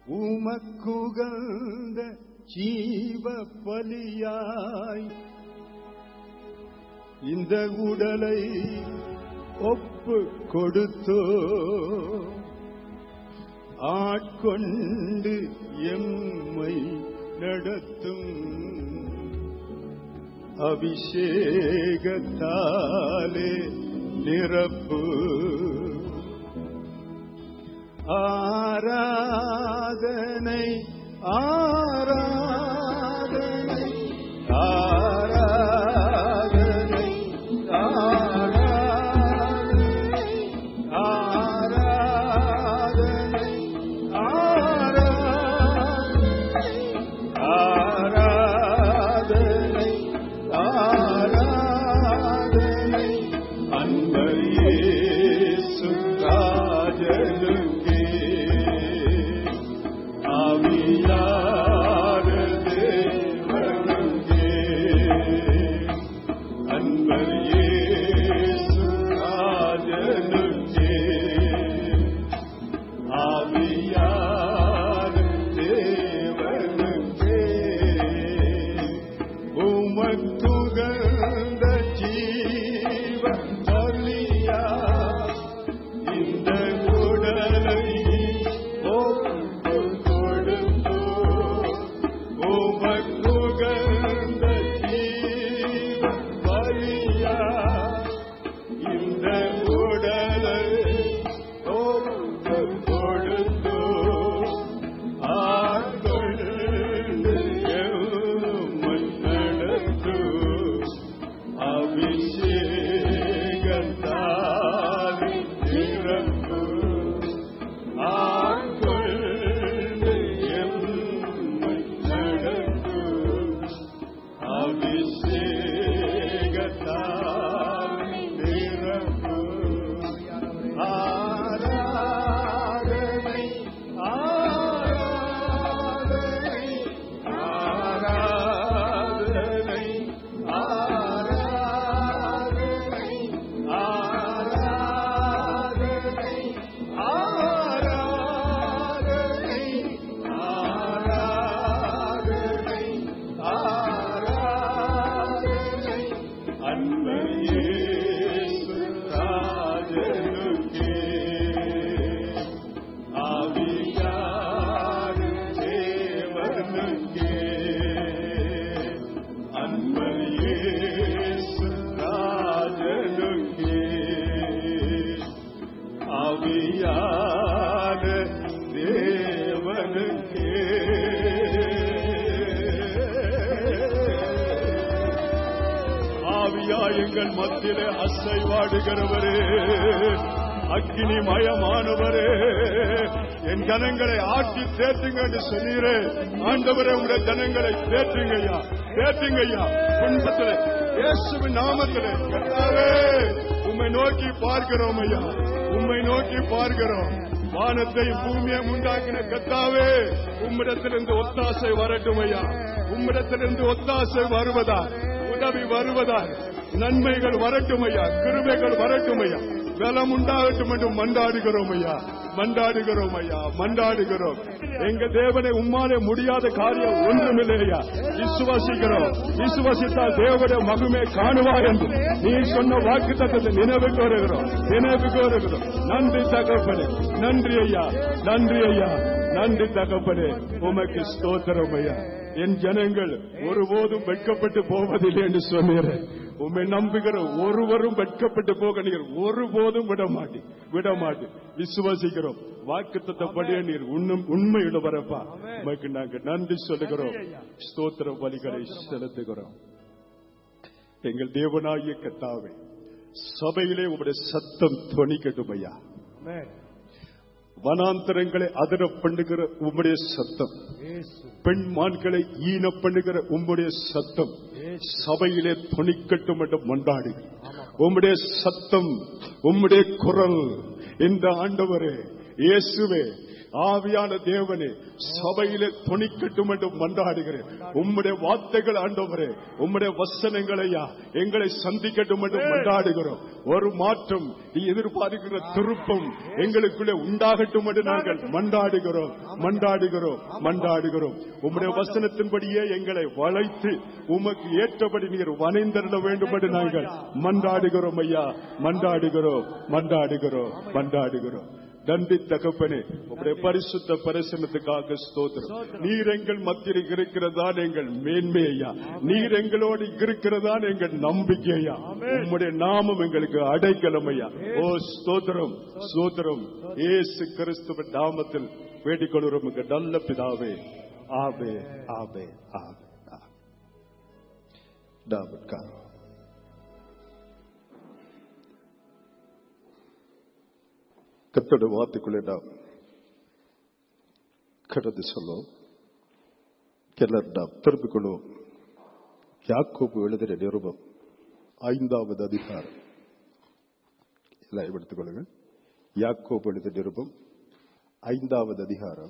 உமக்குகந்த ஜீவ பலியாய் இந்த உடலை ஒப்பு கொடுத்தோ ஆட்கொண்டு எம்மை நடத்தும் அபிஷேகத்தாலே நிரப்பு ஆராதனை ஆராதனை ஆராதனை ஆராதனை ஆராதனை ஆராதனை ஆராதனை அன்பரே சுராஜனுக்கே ஆவியார தேவனுக்கே அன்பரே சுராஜனுக்கே ஆவியார தேவனுக்கே உமக்குகந்த ஜீவ பலியா இந்த உடலை ஒப்பு கொடுத்தோ உமக்குகந்த ஜீவ பலியா இந்த உடலை ஒப்பு கொடுத்தோ ஆட்கொண்டு எம்மை நடத்து அபிஷேகத்தால் நிரப்பு ஆட்கொண்டு எம்மை நடத்து அபிஷேகத்தால் நிரப்பு ஆராதனை ஆராதனை ஆராதனை ஆராதனை ஆராதனை ஆராதனை ஆராதனை ஆராதனை அன்பையே ராஜனுக்கே ஆவியார் தேவனுக்கே அன்பையே ராஜனுக்கே ஆவியான தேவனுக்கே ஆவியா எங்கள் மத்தியிலே அசைவாடுகிறவரே அக்னி மயமானவரே என் ஜனங்களை ஆட்டி தேற்றுங்க என்று சொன்னீரே ஆண்டவரே உங்களுடைய ஜனங்களை தேற்றுங்கய்யா தேற்றுங்கய்யா துன்பத்திலே இயேசுவின் நாமத்திலே கர்த்தாவே உம்மை நோக்கி பார்க்கிறோம் ஐயா உம்மை நோக்கி பார்க்கிறோம் வானத்தை பூமியை உண்டாக்கின கத்தாவே உம்மிடத்திலிருந்து ஒத்தாசை வரட்டும் ஐயா உம்மிடத்திலிருந்து ஒத்தாசை வருவதா உதவி வருவதா நன்மைகள் வரட்டும் ஐயா கிருபைகள் வரட்டும் ஐயா பலம் உண்டாகட்டும் என்று மண்டாடுகிறோம் ஐயா மண்டாடுகிறோம் ஐயா மண்டாடுகிறோம் எங்க தேவனை உம்மாலே முடியாத காரியம் ஒன்றுமில்லை ஐயா விசுவாசிக்கிறோம் விசுவாசித்தால் தேவனுடைய மகுமே காணுவார் என்று நீ சொன்ன வாக்கு தத்தத்தை நினைவுக்கு வருகிறோம் நினைவுக்கு வருகிறோம் நன்றி தகப்பனே நன்றி ஐயா நன்றி ஐயா நன்றி தகப்பனே உமக்கு ஸ்தோத்திரம் ஐயா என் ஜனங்கள் ஒருபோதும் வெட்கப்பட்டு போவதில்லை என்று சொன்னீரேன் உம்மை நம்புகிற ஒருவரும் வெட்கப்பட்டு போக நீர் ஒருபோதும் விட மாட்டி விட மாட்டி விசுவாசிக்கிறோம் வாக்குத்தத்தப்படியே நீர் உண்ணும் உண்மையுள்ள வரப்பா உமக்கு நாங்கள் நன்றி சொல்லுகிறோம் ஸ்தோத்திர பலிகளை செலுத்துகிறோம் எங்கள் தேவனாகிய கத்தாவே சபையிலே உங்களுடைய சத்தம் துணிக்கட்டும் ஐயா வனாந்தரங்களை அதிர பண்ணுகிற உம்முடைய சத்தம் பெண் மான்களை ஈன பண்ணுகிற உம்முடைய சத்தம் சபையிலே துணிக்கட்டும் என்று மண்டாடி உம்முடைய சத்தம் உம்முடைய குரல் இந்த ஆண்டவரே இயேசுவே ஆவியான தேவனே சபையிலே துணிக்கட்டும் என்று மன்றாடுகிறேன் உம்முடைய வார்த்தைகள் ஆண்டவரே உம்முடைய வசனங்களையா எங்களை சந்திக்கட்டும் என்று மன்றாடுகிறோம் ஒரு மாற்றம் நீ எதிர்பார்க்கிற திருப்பம் எங்களுக்குள்ளே உண்டாகட்டும் என்று நாங்கள் மன்றாடுகிறோம் மன்றாடுகிறோம் மன்றாடுகிறோம் உம்முடைய வசனத்தின்படியே எங்களை வளைத்து உமக்கு ஏற்றபடி நீர் வனைந்தருள வேண்டும் என்று நாங்கள் மன்றாடுகிறோம் ஐயா மன்றாடுகிறோம் மன்றாடுகிறோம் மன்றாடுகிறோம் நன்றி தகப்பனே உங்களுடைய பரிசுத்த பரிசனத்துக்காக ஸ்தோத்திரம் நீர் எங்கள் மத்தியில் இருக்கிறதா எங்கள் மேன்மையா நீர் எங்களோடு இருக்கிறதா எங்கள் நம்பிக்கையா உம்முடைய நாமம் எங்களுக்கு அடைக்கலம் ஐயா ஓ ஸ்தோத்திரம் ஸ்தோத்திரம் ஏசு கிறிஸ்துவ நாமத்தில் வேண்டிக் கொள்கிறோம் எங்கள் நல்ல பிதாவே ஆவே ஆவே ஆவே ஆவே. டாவிட்காரர். கத்தோட வார்த்தைக்குள்ளே நாம் கடந்து சொல்லும் எல்லாரும் நாம் திரும்பிக் கொள்வோம் யாக்கோபு எழுதின நிருபம் ஐந்தாவது அதிகாரம் எல்லாம் எடுத்துக் கொள்ளுங்கள் யாக்கோபு எழுதின நிருபம் ஐந்தாவது அதிகாரம்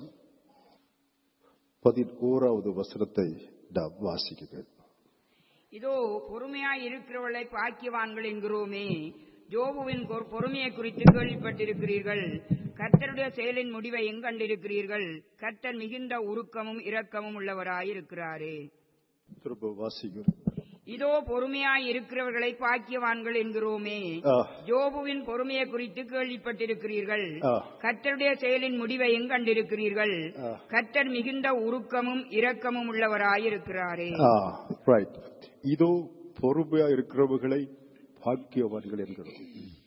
பதினோராவது வசனத்தை நாம் வாசிக்கிறேன் இதோ பொறுமையாய் இருக்கிறவர்களை பாக்கியவான்கள் என்கிறோமே ஜோபுவின் பொ- பொறுமையை குறித்து கேள்விப்பட்டிருக்கிறீர்கள் கர்த்தருடைய செயலின் முடிவை எங்கண்டிருக்கிறீர்கள் கர்த்தர் மிகுந்த உருக்கமும் இரக்கமும் உள்ளவராயிருக்கிறாரே திரும்ப வாசிக்கிறேன் இதோ பொறுமையாய் இருக்கிறவர்களை பாக்கியவான்கள் என்கிறோமே ஆ. ஜோபுவின் பொறுமையை குறித்து கேள்விப்பட்டிருக்கிறீர்கள் ஆ. கர்த்தருடைய செயலின் முடிவை எங்கண்டிருக்கிறீர்கள் ஆ. கர்த்தர் மிகுந்த உருக்கமும் இரக்கமும் உள்ளவராயிருக்கிறாரே ரைட் இதோ பொறுமையா இருக்கிறவர்களை பாக்கியவான்கள் என்கிறோம்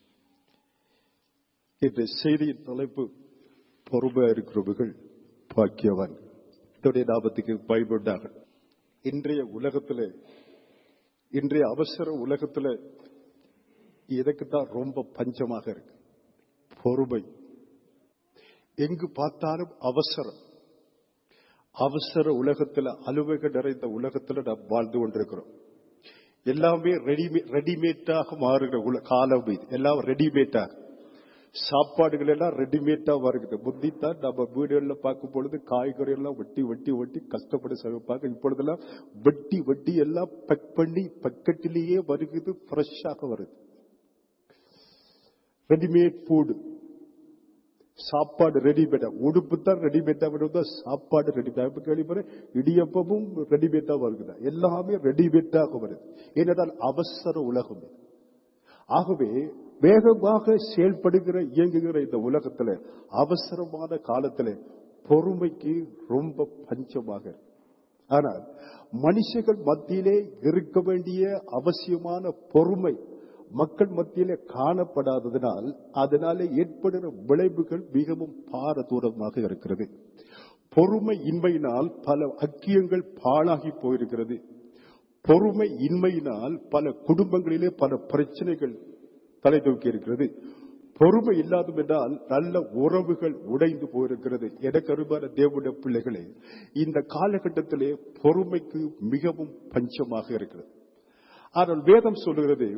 இந்த செய்தியின் தலைப்பு பொறுமையா இருக்கிறவர்கள் பாக்கியவான் இதோடைய லாபத்துக்கு பயன்பட்டார்கள் இன்றைய உலகத்திலே இன்றைய அவசர உலகத்திலே இதற்கு தான் ரொம்ப பஞ்சமாக இருக்கு பொறுமை எங்கு பார்த்தாலும் அவசரம் அவசர உலகத்துல அலுவல்கள் நிறைந்த உலகத்துல நாம் வாழ்ந்து கொண்டிருக்கிறோம் எல்லாமே ரெடிமே ரெடிமேட்டாக மாறுகிற உல- காலம் இது எல்லாம் ரெடிமேட்டாக சாப்பாடுகள் எல்லாம் ரெடிமேட்டா வருகிறது முந்தித்தான் நம்ம வீடுகள்ல பார்க்கும் பொழுது காய்கறி எல்லாம் வெட்டி வெட்டி வெட்டி கஷ்டப்பட்டு சமைப்பாங்க இப்பொழுதெல்லாம் வெட்டி வெட்டி எல்லாம் பக் பண்ணி பக்கெட்டிலேயே வருகிறது ஃப்ரெஷ்ஷாக வருது ரெடிமேட் ஃபுட் சாப்பாடு ரெடிமேடா உடுப்பு தான் ரெடிமேடா வருதா சாப்பாடு ரெடிமேட் கேள்விப்படுறேன் இடியப்பமும் ரெடிமேடா வருகுதா எல்லாமே ரெடிமேடாக வருது ஏனென்றால் அவசர உலகம் இது. ஆகவே வேகமாக செயல்படுகிற இயங்குகிற இந்த உலகத்துல அவசரமான காலத்துல பொறுமைக்கு ரொம்ப பஞ்சமாக இருக்கு ஆனால் மனுஷர்கள் மத்தியிலே இருக்க வேண்டிய அவசியமான பொறுமை மக்கள் மத்தியிலே காணப்படாததினால் அதனாலே ஏற்படுகிற விளைவுகள் மிகவும் பாரதூரமாக இருக்கிறது பொறுமை இன்மையினால் பல அக்கியங்கள் பாழாகி போயிருக்கிறது பொறுமை இன்மையினால் பல குடும்பங்களிலே பல பிரச்சனைகள் தலை தூக்கி இருக்கிறது பொறுமை இல்லாதது என்றால் நல்ல உறவுகள் உடைந்து போயிருக்கிறது எனக்கு அருமையான தேவனுடைய பிள்ளைகளே இந்த காலகட்டத்திலே பொறுமைக்கு மிகவும் பஞ்சமாக இருக்கிறது ஆனால் வேதம் சொல்லுகிறது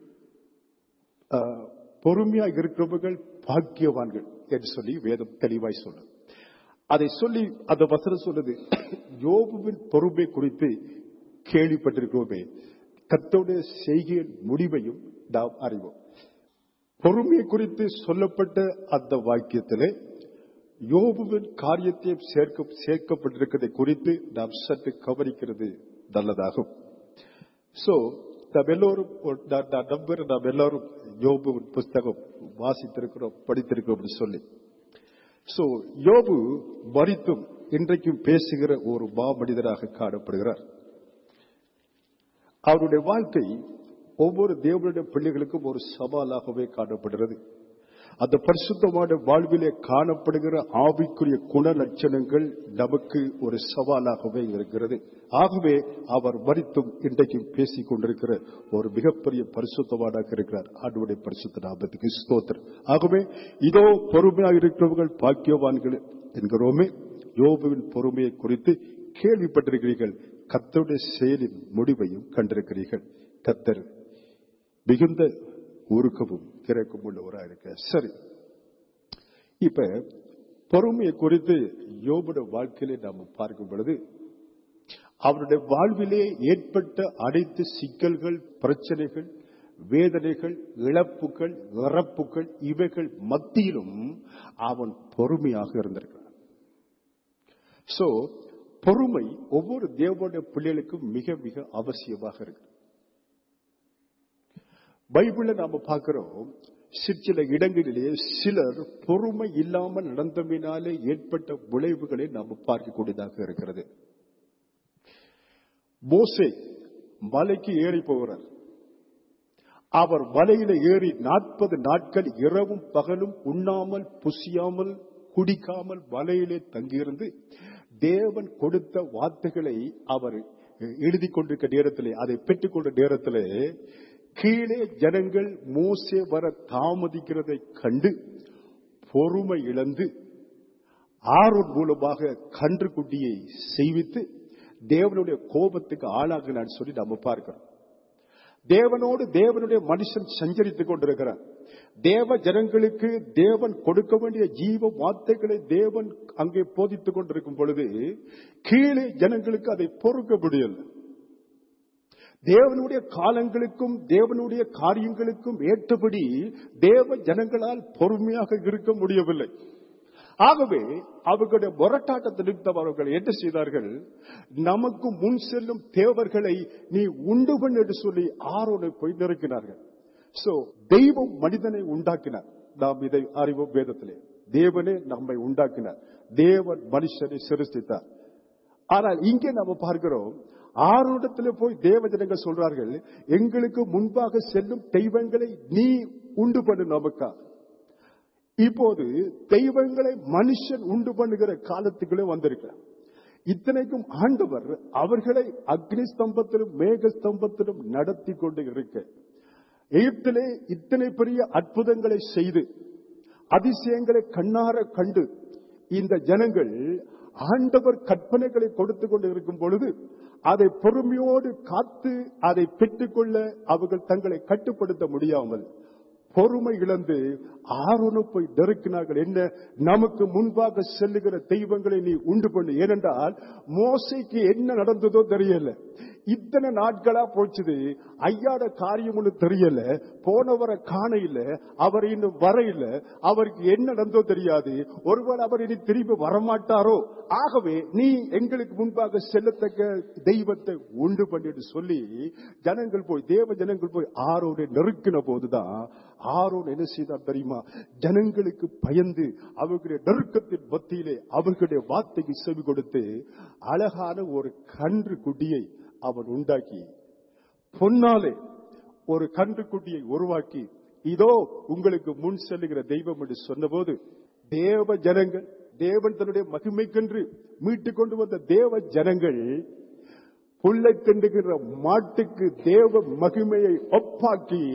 ஆஹ், பொறுமையா இருக்கிறவர்கள் பாக்கியவான்கள் என்று சொல்லி வேதம் தெளிவாய் சொல்லுது அதை சொல்லி அந்த வசனம் சொல்லுது யோபுவின் பொறுமை குறித்து கேள்விப்பட்டிருக்கிறோமே கத்தோடைய செய்கையின் முடிவையும் நாம் அறிவோம் பொறுமை குறித்து சொல்லப்பட்ட அந்த வாக்கியத்திலே யோபுவின் காரியத்தையும் சேர்க்க சேர்க்கப்பட்டிருக்கிறதை குறித்து நாம் சற்று கவனிக்கிறது நல்லதாகும் சோ நாம் எல்லோரும் ஒரு- நான் நான் நம்புகிறேன் நாம் எல்லாரும் யோபுவின் புஸ்தகம் வாசித்திருக்கிறோம் படித்திருக்கிறோம் என்று சொல்லி சோ யோபு மறித்தும் இன்றைக்கும் பேசுகிற ஒரு மாமனிதராக காணப்படுகிறார் அவருடைய வாழ்க்கை ஒவ்வொரு தேவனுடைய பிள்ளைகளுக்கும் ஒரு சவாலாகவே காணப்படுகிறது அந்த பரிசுத்தமான வாழ்விலே காணப்படுகிற ஆவிக்குரிய குண லட்சணங்கள் நமக்கு ஒரு சவாலாகவே இருக்கிறது ஆகவே அவர் மறித்தும் இன்றைக்கும் பேசிக் கொண்டிருக்கிற ஒரு மிகப்பெரிய பரிசுத்தவானாக இருக்கிறார் ஆண்டுடைய பரிசுத்த நாமத்துக்கு ஸ்தோத்திரம் ஆகவே இதோ பொறுமையாக இருக்கிறவர்கள் பாக்கியவான்கள் என்கிறோமே யோபுவின் பொறுமையை குறித்து கேள்விப்பட்டிருக்கிறீர்கள் கத்தருடைய செயலின் முடிவையும் கண்டிருக்கிறீர்கள் கத்தர் மிகுந்த உருக்கமும் திறக்கும் உள்ளவராக இருக்க சரி இப்ப பொறுமையை குறித்து யோபுட வாழ்க்கையிலே நாம் பார்க்கும் பொழுது அவருடைய வாழ்விலே ஏற்பட்ட அனைத்து சிக்கல்கள் பிரச்சனைகள் வேதனைகள் இழப்புகள் இறப்புகள் இவைகள் மத்தியிலும் அவன் பொறுமையாக இருந்திருக்கிறான் சோ பொறுமை ஒவ்வொரு தேவனுடைய பிள்ளைகளுக்கும் மிக மிக அவசியமாக இருக்கு பைபிள்ல நாம பார்க்கிறோம் சிற்சில இடங்களிலே சிலர் பொறுமை இல்லாமல் நடந்தமையினாலே ஏற்பட்ட விளைவுகளை நாம் பார்க்கக்கூடியதாக இருக்கிறது மோசே மலைக்கு ஏறி போகிறார் அவர் மலையில ஏறி நாற்பது நாட்கள் இரவும் பகலும் உண்ணாமல் புசியாமல் குடிக்காமல் மலையிலே தங்கியிருந்து தேவன் கொடுத்த வார்த்தைகளை அவர் எழுதி கொண்டிருக்க நேரத்திலே அதை பெற்றுக்கொண்ட நேரத்திலே கீழே ஜனங்கள் மோசே வர தாமதிக்கிறதை கண்டு பொறுமை இழந்து ஆரோன் மூலமாக கன்று குட்டியை செய்வித்து தேவனுடைய கோபத்துக்கு ஆளாகினான்னு சொல்லி நம்ம பார்க்கிறோம் தேவனோடு தேவனுடைய மனுஷன் சஞ்சரித்துக் கொண்டிருக்கிறார் தேவ ஜனங்களுக்கு தேவன் கொடுக்க வேண்டிய ஜீவ வார்த்தைகளை தேவன் அங்கே போதித்துக் கொண்டிருக்கும் பொழுது கீழே ஜனங்களுக்கு அதை பொறுக்க முடியல தேவனுடைய காலங்களுக்கும் தேவனுடைய காரியங்களுக்கும் ஏற்றபடி தேவ ஜனங்களால் பொறுமையாக இருக்க முடியவில்லை ஆகவே அவர்களுடைய முரட்டாட்டத்தை நிமித்தம் அவர்கள் என்ன செய்தார்கள் நமக்கு முன் செல்லும் தேவர்களை நீ உண்டு பண்ணு என்று சொல்லி ஆரோனை போய் நெருக்கினார்கள் சோ தெய்வம் மனிதனை உண்டாக்கினார் நாம் இதை அறிவோம் வேதத்திலே தேவனே நம்மை உண்டாக்கினார் தேவன் மனுஷனை சிருஷ்டித்தார் ஆனால் இங்கே நாம பார்க்கிறோம் ஆரோடத்தில் போய் தேவ ஜனங்கள் சொல்றார்கள் எங்களுக்கு முன்பாக செல்லும் தெய்வங்களை நீ உண்டு பண்ணு நமக்கா இப்போது தெய்வங்களை மனுஷன் உண்டு பண்ணுகிற காலத்துக்குள்ளே வந்திருக்கிறார் இத்தனைக்கும் ஆண்டவர் அவர்களை அக்னி ஸ்தம்பத்திலும் மேக ஸ்தம்பத்திலும் நடத்தி கொண்டு இருக்க எகிப்திலே இத்தனை பெரிய அற்புதங்களை செய்து அதிசயங்களை கண்ணார கண்டு இந்த ஜனங்கள் ஆண்டவர் கற்பனைகளை கொடுத்து கொண்டு இருக்கும் பொழுது அதை பொறுமையோடு காத்து அதை பெற்றுக்கொள்ள அவர்கள் தங்களை கட்டுப்படுத்த முடியாமல் பொறுமை இழந்து ஆரோனு போய் நெருக்கினார்கள் என்ன நமக்கு முன்பாக செல்லுகிற தெய்வங்களை நீ உண்டு பண்ணு ஏனென்றால் மோசைக்கு என்ன நடந்ததோ தெரியல இத்தனை நாட்களா போச்சுது ஐயாட காரியம் ஒண்ணு தெரியல போனவரை காண இல்ல அவர் இன்னும் வர இல்ல அவருக்கு என்ன நடந்தோ தெரியாது ஒருவேளை அவர் இனி திரும்பி வரமாட்டாரோ ஆகவே நீ எங்களுக்கு முன்பாக செல்லத்தக்க தெய்வத்தை உண்டு பண்ணிட்டு சொல்லி ஜனங்கள் போய் தேவ ஜனங்கள் போய் ஆரோனை நெருக்கின போதுதான் ஆரோன் என்ன செய்தார் தெரியுமா ஜனங்களுக்கு பயந்து அவர்களுடைய நெருக்கத்தின் மத்தியிலே அவர்களுடைய வார்த்தைக்கு செவி கொடுத்து அழகான ஒரு கன்று குட்டியை அவன் உண்டாக்கி பொன்னாலே ஒரு கன்று குட்டியை உருவாக்கி இதோ உங்களுக்கு முன் செல்லுகிற தெய்வம் என்று சொன்னபோது தேவ ஜனங்கள் தேவன் தன்னுடைய மகிமைக்கென்று மீட்டுக் கொண்டு வந்த தேவ ஜனங்கள் புல்லை திண்டுகிற மாட்டுக்கு தேவ மகிமையை ஒப்பாக்கி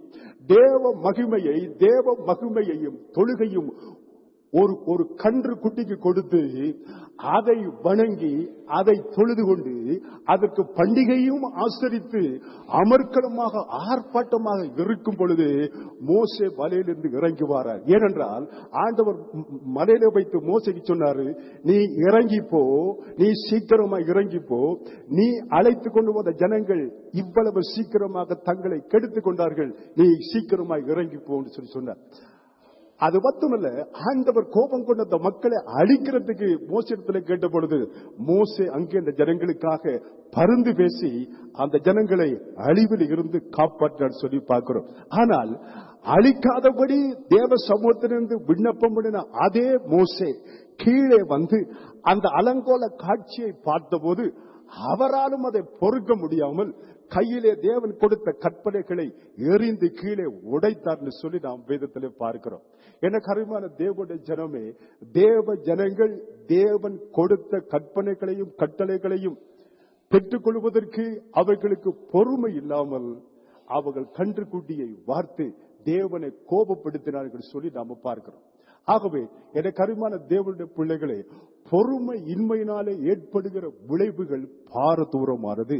தேவ மகிமையை தேவ மகிமையையும் தொழுகையும் ஒரு ஒரு கன்று குட்டிக்கு கொடுத்து அதை வணங்கி அதை தொழுது கொண்டு அதற்கு பண்டிகையும் ஆசரித்து அமர்க்கலமாக ஆர்ப்பாட்டமாக இருக்கும் பொழுது மோசே மலையிலிருந்து இறங்கி வாரார் ஏனென்றால் ஆண்டவர் மலையில வைத்து மோசைக்கு சொன்னாரு நீ இறங்கி போ நீ சீக்கிரமா இறங்கி போ நீ அழைத்து கொண்டு வந்த ஜனங்கள் இவ்வளவு சீக்கிரமாக தங்களை கெடுத்துக் கொண்டார்கள் நீ சீக்கிரமா இறங்கி போன்னு சொல்லி சொன்னார் அது மட்டுமல்ல ஆண்டவர் கோபம் கொண்ட அந்த மக்களை அழிக்கிறதுக்கு மோசத்துல கேட்ட பொழுது மோசே அங்கே அந்த ஜனங்களுக்காக பருந்து பேசி அந்த ஜனங்களை அழிவில் இருந்து காப்பாற்றான்னு சொல்லி பார்க்கிறோம் ஆனால் அழிக்காதபடி தேவ சமூகத்திலிருந்து விண்ணப்பம் பண்ணின அதே மோசே கீழே வந்து அந்த அலங்கோல காட்சியை பார்த்தபோது அவராலும் அதை பொறுக்க முடியாமல் கையிலே தேவன் கொடுத்த கற்பனைகளை எறிந்து கீழே உடைத்தார்னு சொல்லி நாம் வேதத்திலே பார்க்கிறோம் என கருமான தேவனுடைய ஜனமே தேவ ஜனங்கள் தேவன் கொடுத்த கற்பனைகளையும் கட்டளைகளையும் பெற்றுக்கொள்வதற்கு அவர்களுக்கு பொறுமை இல்லாமல் அவர்கள் கன்று குட்டியை வார்த்து தேவனை கோபப்படுத்தினார்கள் சொல்லி நாம பார்க்கிறோம் ஆகவே எனக்கு அருமான தேவனுடைய பிள்ளைகளே பொறுமை இன்மையினாலே ஏற்படுகிற விளைவுகள் பாரதூரமானது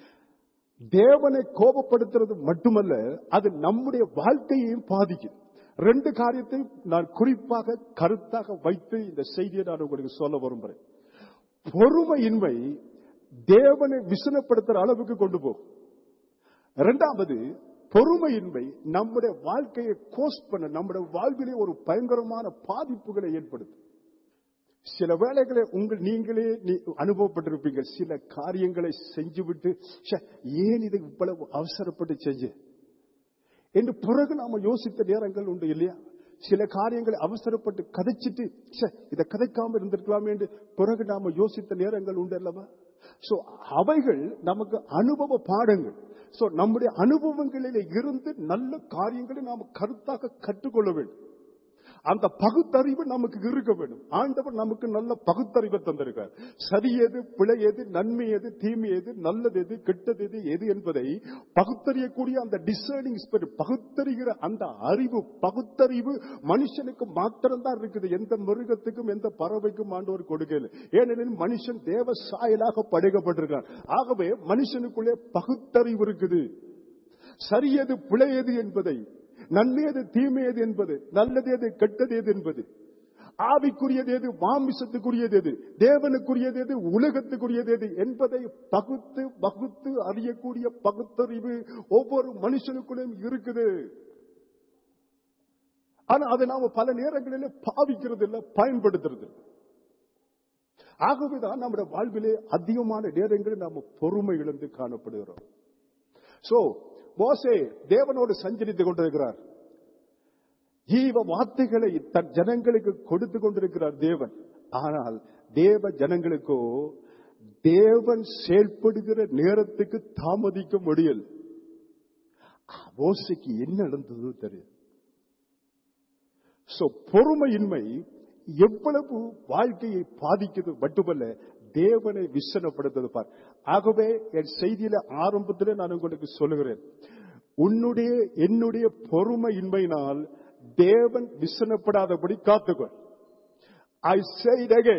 தேவனை கோபப்படுத்துறது மட்டுமல்ல அது நம்முடைய வாழ்க்கையையும் பாதிக்கும் ரெண்டு காரியத்தை நான் குறிப்பாக கருத்தாக வைத்து இந்த செய்தியை நான் உங்களுக்கு சொல்ல விரும்புகிறேன் பொறுமையின்மை தேவனை விசனப்படுத்துற அளவுக்கு கொண்டு போகும் இரண்டாவது பொறுமையின்மை நம்முடைய வாழ்க்கையை கோஸ் பண்ண நம்முடைய வாழ்விலே ஒரு பயங்கரமான பாதிப்புகளை ஏற்படுத்தும் சில வேளைகளை உங்கள் நீங்களே நீ- அனுபவப்பட்டிருப்பீங்க சில காரியங்களை செஞ்சுவிட்டு "ச்சே, ஏன் இதை இவ்வளவு அவசரப்பட்டு செஞ்சு என்று பிறகு நாம யோசித்த நேரங்கள் உண்டு இல்லையா சில காரியங்களை அவசரப்பட்டு கதைச்சிட்டு "ச்சே, இதை கதைக்காம இருந்திருக்கலாமே என்று பிறகு நாம யோசித்த நேரங்கள் உண்டு அல்லவா சோ அவைகள் நமக்கு அனுபவ பாடங்கள் சோ நம்முடைய அனுபவங்களிலே இருந்து நல்ல காரியங்களை நாம் கருத்தாக கற்றுக்கொள்ள வேண்டும் அந்த பகுத்தறிவு நமக்கு இருக்க வேண்டும் ஆண்டவர் நமக்கு நல்ல பகுத்தறிவை தந்திருக்கார் சரி எது பிழை எது நன்மை எது தீமை எது நல்லது எது கெட்டது எது எது என்பதை பகுத்தறியக்கூடிய அந்த டிசைனிங் ஸ்பிரிட் பகுத்தறிகிற அந்த அறிவு பகுத்தறிவு மனுஷனுக்கு மாத்திரம்தான் இருக்குது எந்த மிருகத்துக்கும் எந்த பறவைக்கும் ஆண்டவர் கொடுக்கல ஏனெனில் மனுஷன் தேவ சாயலாக படைக்கப்பட்டிருக்கான் ஆகவே மனுஷனுக்குள்ளே பகுத்தறிவு இருக்குது சரியது பிழையது என்பதை நன்மையது தீமையது என்பது நல்லது எது கெட்டது எது என்பது ஆவிக்குரியது எது மாமிசத்துக்குரியது எது தேவனுக்குரியது எது உலகத்துக்குரியது எது என்பதை பகுத்து பகுத்து அறியக்கூடிய பகுத்தறிவு ஒவ்வொரு மனுஷனுக்குள்ளும் இருக்குது ஆனா அதை நாம பல நேரங்களில் பாவிக்கிறது இல்ல பயன்படுத்துறது இல்ல. ஆகவேதான் நம்முடைய வாழ்விலே அதிகமான நேரங்களில் நாம பொறுமை இழந்து காணப்படுகிறோம் சோ மோசே தேவனோடு சஞ்சரித்துக் கொண்டிருக்கிறார் ஜீவ வார்த்தைகளை தன் ஜனங்களுக்கு கொடுத்து கொண்டிருக்கிறார் தேவன் ஆனால் தேவ ஜனங்களுக்கோ தேவன் செயல்படுகிற நேரத்துக்கு தாமதிக்க முடியல மோசைக்கு என்ன நடந்தது தெரியும் சோ பொறுமையின்மை எவ்வளவு வாழ்க்கையை பாதிக்கிறது மட்டுமல்ல தேவனை விசனப்படுத்தது பார் ஆகவே என் செய்தியில ஆரம்பத்திலே நான் உங்களுக்கு சொல்லுகிறேன் உன்னுடைய என்னுடைய பொறுமையின்மையினால் தேவன் விசனப்படாதபடி காத்துக்கொள் ஐ செய்தகே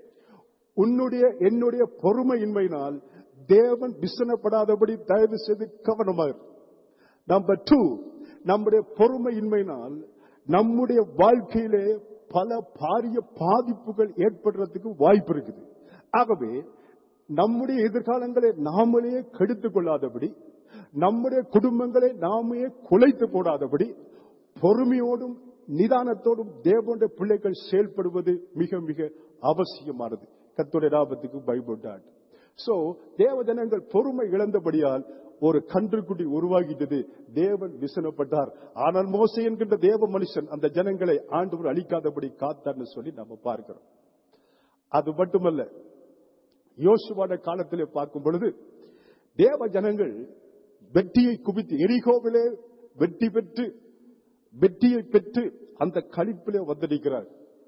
உன்னுடைய என்னுடைய பொறுமையின்மையினால் தேவன் விசனப்படாதபடி தயவு செய்து கவனமாக இரு. நம்பர் டூ நம்முடைய பொறுமையின்மையினால் நம்முடைய வாழ்க்கையிலே பல பாரிய பாதிப்புகள் ஏற்படுறதுக்கு வாய்ப்பு இருக்குது ஆகவே நம்முடைய எதிர்காலங்களை நாமளே கெடுத்துக் கொள்ளாதபடி நம்முடைய குடும்பங்களை நாமே குலைத்து போடாதபடி பொறுமையோடும் நிதானத்தோடும் தேவனுடைய பிள்ளைகள் செயல்படுவது மிக மிக அவசியமானது கத்துடைய லாபத்துக்கு பயப்பட்டார் சோ தேவ ஜனங்கள் பொறுமை இழந்தபடியால் ஒரு கன்றுக்குட்டி உருவாகிட்டது தேவன் விசனப்பட்டார் ஆனால் மோசை என்கின்ற தேவ மனுஷன் அந்த ஜனங்களை ஆண்டவர் அழிக்காதபடி காத்தார்னு சொல்லி நம்ம பார்க்கிறோம் அது மட்டுமல்ல யோசுவான காலத்திலே பார்க்கும் பொழுது தேவ ஜனங்கள் வெற்றியை குவித்து எரிகோவிலே வெற்றி பெற்று வெற்றியை பெற்று அந்த களிப்பிலே வந்திருக்கிறார்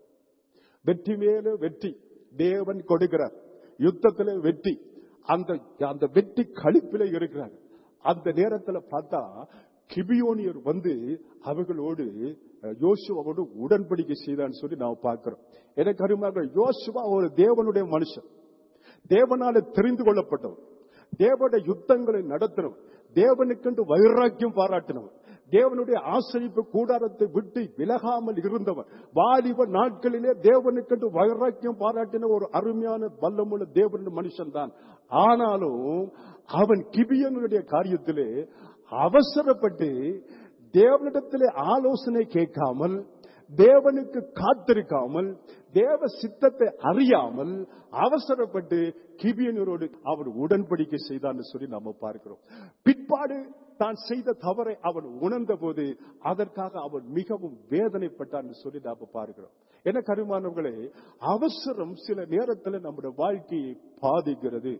வெற்றி மேல வெற்றி தேவன் கொடுக்கிறார் யுத்தத்திலே வெற்றி அந்த அந்த வெற்றி களிப்பிலே இருக்கிறார் அந்த நேரத்துல பார்த்தா கிபியோனியர் வந்து அவர்களோடு அஹ், யோசுவாவோடு உடன்படிக்கை செய்தான்னு சொல்லி நாம் பார்க்கிறோம் எனக்கு அருமையாக யோசுவா ஒரு தேவனுடைய மனுஷன் தேவனால தெரிந்து கொள்ளப்பட்டவர் தேவனுடைய யுத்தங்களை நடத்தினவர் தேவனுக்கென்று வைராக்கியம் பாராட்டினவர் தேவனுடைய ஆசிரிப்பு கூடாரத்தை விட்டு விலகாமல் இருந்தவர் வாலிப நாட்களிலே தேவனுக்கென்று வைராக்கியம் பாராட்டின ஒரு அருமையான வல்லமுள்ள தேவனுடைய மனுஷன் தான் ஆனாலும் அவன் கிபியனுடைய காரியத்திலே அவசரப்பட்டு தேவனிடத்திலே ஆலோசனை கேட்காமல் தேவனுக்கு காத்திருக்காமல் தேவ சித்தத்தை அறியாமல் அவசரப்பட்டு கிபியனரோடு அவர் உடன்படிக்கை செய்தான்னு சொல்லி நாம பார்க்கிறோம் பிற்பாடு தான் செய்த தவறை அவன் உணர்ந்த போது அதற்காக அவன் மிகவும் வேதனைப்பட்டான் சொல்லி நாம பார்க்கிறோம் என கருமானவர்களே அவசரம் சில நேரத்தில் நம்முடைய வாழ்க்கையை பாதிக்கிறது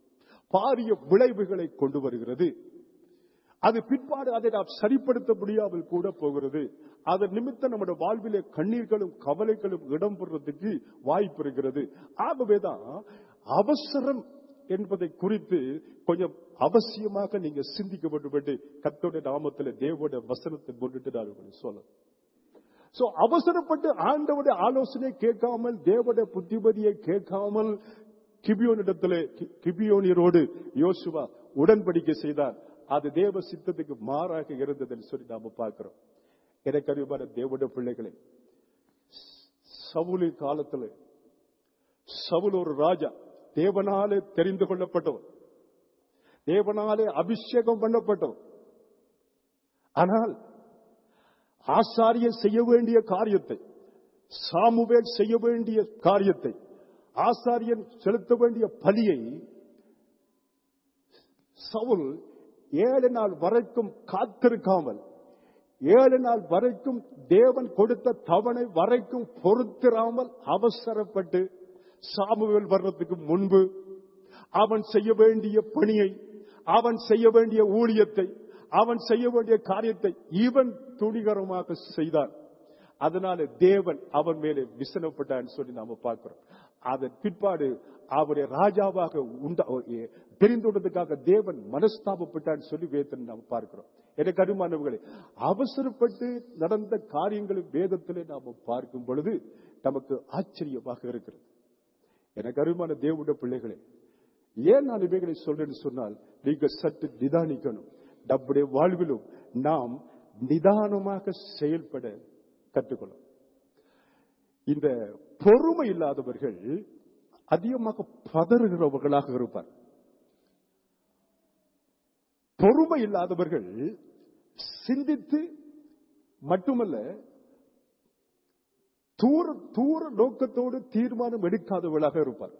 பாரிய விளைவுகளை கொண்டு வருகிறது அது பிற்பாடு அதை நாம் சரிப்படுத்த முடியாமல் கூட போகிறது அதன் நிமித்தம் நம்முடைய வாழ்விலே கண்ணீர்களும் கவலைகளும் இடம்பெறதுக்கு வாய்ப்பு இருக்கிறது ஆகவேதான் அவசரம் என்பதை குறித்து கொஞ்சம் அவசியமாக நீங்க சிந்திக்க வேண்டும் என்று கத்தோட நாமத்தில் தேவோட வசனத்தை கொண்டுட்டு நான் உங்களுக்கு சொல்ல சோ அவசரப்பட்டு ஆண்டவுடைய ஆலோசனை கேட்காமல் தேவடைய புத்திமதியை கேட்காமல் கிபியோனிடத்திலே கி- கிபியோனியரோடு யோசுவா உடன்படிக்கை செய்தார் அது தேவ சித்தத்துக்கு மாறாக இருந்ததுன்னு சொல்லி நாம பார்க்கிறோம் எனக்கு அறிவான தேவனுடைய பிள்ளைகளே சவுலி காலத்துல சவுல் ஒரு ராஜா தேவனாலே தெரிந்து கொள்ளப்பட்டவர் தேவனாலே அபிஷேகம் பண்ணப்பட்டவர் ஆனால் ஆசாரியர் செய்ய வேண்டிய காரியத்தை சாமுவேல் செய்ய வேண்டிய காரியத்தை ஆசாரியன் செலுத்த வேண்டிய பலியை சவுல் ஏழு நாள் வரைக்கும் காத்திருக்காமல் ஏழு நாள் வரைக்கும் தேவன் கொடுத்த தவணை வரைக்கும் பொறுத்திராமல் அவசரப்பட்டு சாமுவேல் வர்றதுக்கு முன்பு அவன் செய்ய வேண்டிய பணியை அவன் செய்ய வேண்டிய ஊழியத்தை அவன் செய்ய வேண்டிய காரியத்தை இவன் துணிகரமாக செய்தான் அதனால தேவன் அவன் மேலே விசனப்பட்டான்னு சொல்லி நாம பார்க்கிறோம் அதன் பிற்பாடு அவருடைய ராஜாவாக உண்டா தெரிந்துள்ளதுக்காக தேவன் மனஸ்தாபப்பட்டான்னு சொல்லி வேதனை நாம் பார்க்கிறோம் எனக்கு அருமானவர்களே அவசரப்பட்டு நடந்த காரியங்களை வேதத்திலே நாம பார்க்கும் பொழுது நமக்கு ஆச்சரியமாக இருக்கிறது எனக்கு அருமான தேவனுடைய பிள்ளைகளே ஏன் நான் இவைகளை சொல்றேன்னு சொன்னால் நீங்க சற்று நிதானிக்கணும் நம்முடைய வாழ்விலும் நாம் நிதானமாக செயல்பட கற்றுக்கொள்ளும் இந்த பொறுமை இல்லாதவர்கள் அதிகமாக பதறுகிறவர்களாக இருப்பார் பொறுமை இல்லாதவர்கள் சிந்தித்து மட்டுமல்ல தூர தூர நோக்கத்தோடு தீர்மானம் எடுக்காதவர்களாக இருப்பார்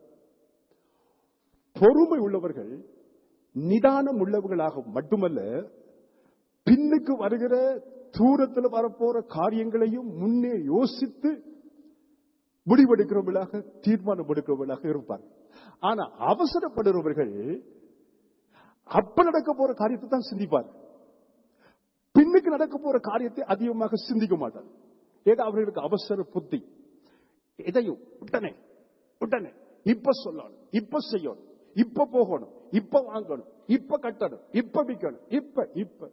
பொறுமை உள்ளவர்கள் நிதானம் உள்ளவர்களாக மட்டுமல்ல பின்னுக்கு வருகிற தூரத்தில் வரப்போற காரியங்களையும் முன்னே யோசித்து முடிவெடுக்கிறவர்களாக தீர்மானம் எடுக்கிறவர்களாக இருப்பார் ஆனா அவசரப்படுறவர்கள் அப்ப நடக்க போற காரியத்தை தான் சிந்திப்பார் பின்னுக்கு நடக்க போற காரியத்தை அதிகமாக சிந்திக்க மாட்டார் ஏதோ அவர்களுக்கு அவசர புத்தி எதையும் உடனே உடனே இப்ப சொல்லணும் இப்ப செய்யணும் இப்ப போகணும் இப்ப வாங்கணும் இப்ப கட்டணும் இப்ப விற்கணும் இப்ப இப்ப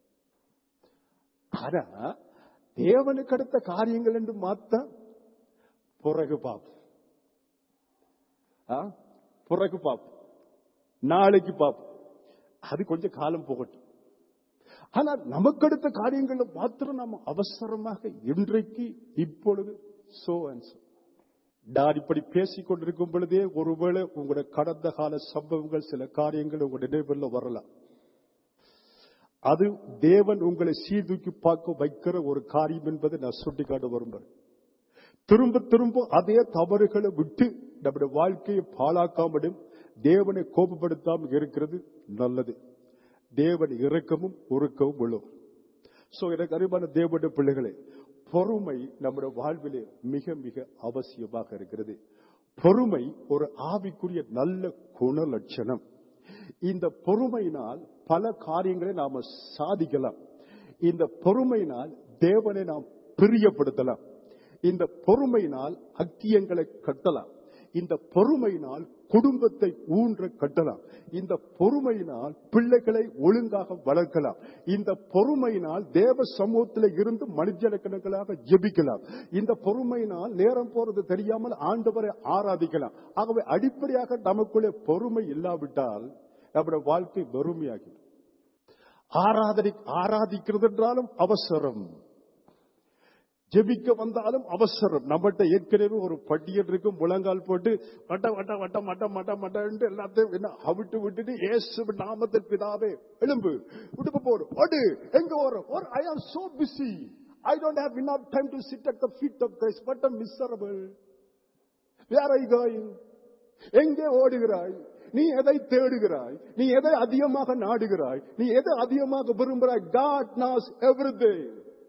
ஆனா தேவனுக்கு அடுத்த காரியங்கள் என்று மாத்த பிறகு பாப்போம் பிறகு பாப்போம் நாளைக்கு பாப்போம் அது கொஞ்சம் காலம் போகட்டும் ஆனா நமக்கு அடுத்த காரியங்களை மாத்திரம் நம்ம அவசரமாக இன்றைக்கு இப்பொழுது சோ அண்ட் சோ நான் இப்படி பேசிக் கொண்டிருக்கும் பொழுதே ஒருவேளை உங்களுடைய கடந்த கால சம்பவங்கள் சில காரியங்கள் உங்களுடைய நினைவில் வரலாம் அது தேவன் உங்களை சீர்தூக்கி பார்க்க வைக்கிற ஒரு காரியம் என்பதை நான் சுட்டிக்காட்ட விரும்புறேன் திரும்ப திரும்ப அதே தவறுகளை விட்டு நம்முடைய வாழ்க்கையை பாழாக்காமலும் தேவனை கோபப்படுத்தாமல் இருக்கிறது நல்லது தேவன் இறக்கமும் உருக்கவும் உள்ளவர் சோ எனக்கு அறிவான தேவனுடைய பிள்ளைகளே பொறுமை நம்முடைய வாழ்விலே மிக மிக அவசியமாக இருக்கிறது பொறுமை ஒரு ஆவிக்குரிய நல்ல குணலட்சணம் இந்த பொறுமையினால் பல காரியங்களை நாம சாதிக்கலாம் இந்த பொறுமையினால் தேவனை நாம் பிரியப்படுத்தலாம் இந்த பொறுமையினால் அக்கியங்களை கட்டலாம் இந்த பொறுமையினால் குடும்பத்தை ஊன்ற கட்டலாம் இந்த பொறுமையினால் பிள்ளைகளை ஒழுங்காக வளர்க்கலாம் இந்த பொறுமையினால் தேவ சமூகத்தில் இருந்து மனிதக்கணக்களாக ஜெபிக்கலாம் இந்த பொறுமையினால் நேரம் போறது தெரியாமல் ஆண்டவரை ஆராதிக்கலாம் ஆகவே அடிப்படையாக நமக்குள்ளே பொறுமை இல்லாவிட்டால் நம்முடைய வாழ்க்கை வெறுமையாகி ஆராதனை ஆராதிக்கிறது என்றாலும் அவசரம் ஜெபிக்க வந்தாலும் அவசரம் நம்மகிட்ட ஏற்கனவே ஒரு பட்டியல் இருக்கும் முழங்கால் போட்டு வட்ட வட்ட வட்ட மட்ட மட்ட மட்டன்ட்டு எல்லாத்தையும் என்ன அவிட்டு விட்டுட்டு ஏசு நாமத்தின் பிதாவே எலும்பு விடுப்பு போடு ஓடு எங்க வரும் ஒரு I am so busy I don't have enough time to sit at the feet of Christ but a miserable where I going எங்கே ஓடுகிறாய் நீ எதை தேடுகிறாய் நீ எதை அதிகமாக நாடுகிறாய் நீ எதை அதிகமாக விரும்புகிறாய் காட் நாஸ் எவ்ரிதிங்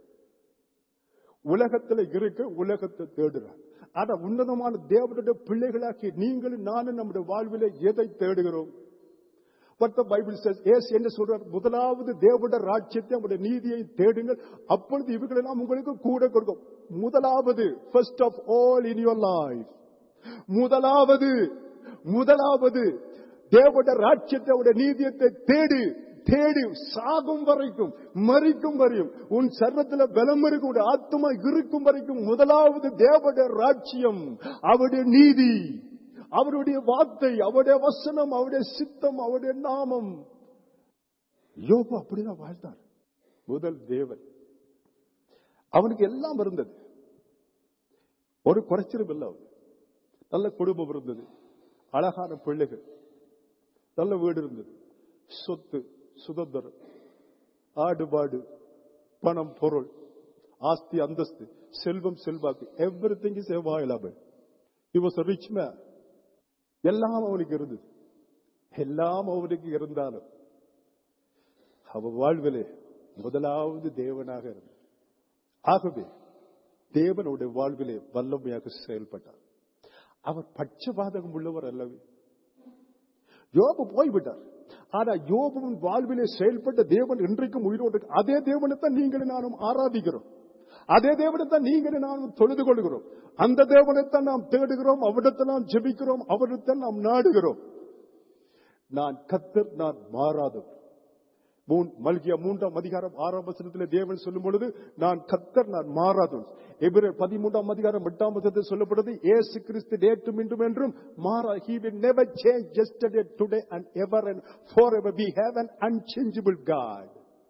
உலகத்துல இருக்க உலகத்தை தேடுறான் ஆனா உன்னதமான தேவனுடைய பிள்ளைகளாக்கி நீங்களும் நானும் நம்முடைய வாழ்வில எதை தேடுகிறோம் What the Bible says, yes என்று சொல்றார் முதலாவது தேவனுடைய ராஜ்யத்தை அவருடைய நீதியை தேடுங்கள் அப்பொழுது இவர்களெல்லாம் உங்களுக்கு கூட கொடுக்கும் முதலாவது first of all in your life முதலாவது முதலாவது தேவனுடைய ராஜ்யத்தை அவருடைய நீதியத்தை தேடு தேடி சாகும் வரைக்கும் மறிக்கும் வரையும் உன் சர்வத்துல பலம் இருக்கும் உன் ஆத்மா இருக்கும் வரைக்கும் முதலாவது தேவடைய ராஜ்யம் அவருடைய நீதி அவருடைய வார்த்தை அவருடைய வசனம் அவருடைய சித்தம் அவருடைய நாமம் யோபு அப்படிதான் வாழ்ந்தார் முதல் தேவன் அவனுக்கு எல்லாம் இருந்தது ஒரு குறைச்சலும் இல்லை அவனுக்கு நல்ல குடும்பம் இருந்தது அழகான பிள்ளைகள் நல்ல வீடு இருந்தது சொத்து சுதந்திரம் ஆடுபாடு பணம் பொருள் ஆஸ்தி அந்தஸ்து செல்வம் செல்வாக்கு everything is available he was a rich man எல்லாம் அவனுக்கு இருந்தது எல்லாம் அவனுக்கு இருந்தாலும் அவ வாழ்விலே முதலாவது தேவனாக இருந்தார் ஆகவே தேவனுடைய வாழ்விலே வல்லமையாக செயல்பட்டார் அவர் பட்சபாதகம் உள்ளவர் அல்லவே யோபு போய்விட்டார் ஆனா யோபுவின் வாழ்விலே செயல்பட்ட தேவன் இன்றைக்கும் உயிரோடு இருக்கு. அதே தேவனைத்தான் நீங்களும் நானும் ஆராதிக்கிறோம் அதே தேவனைத்தான் நீங்களும் நானும் தொழுது கொள்கிறோம் அந்த தேவனைத்தான் நாம் தேடுகிறோம் அவரிடத்தில் நாம் ஜெபிக்கிறோம் அவரிடத்தில் நாம் நாடுகிறோம் நான் கத்தர் நான் மாறாதவர் மூன் மல்கியா மூன்றாம் அதிகாரம் ஆறாம் வசனத்திலே தேவன் சொல்லும் பொழுது நான் கத்தர் நான் மாறாதவன் எபிரேர் பதிமூன்றாம் அதிகாரம் எட்டாம் வசனத்தில் சொல்லப்படுது ஏசு கிறிஸ்து நேற்றும் இன்றும் என்றும் மாறா he will never change yesterday today and ever and forever we have an unchangeable god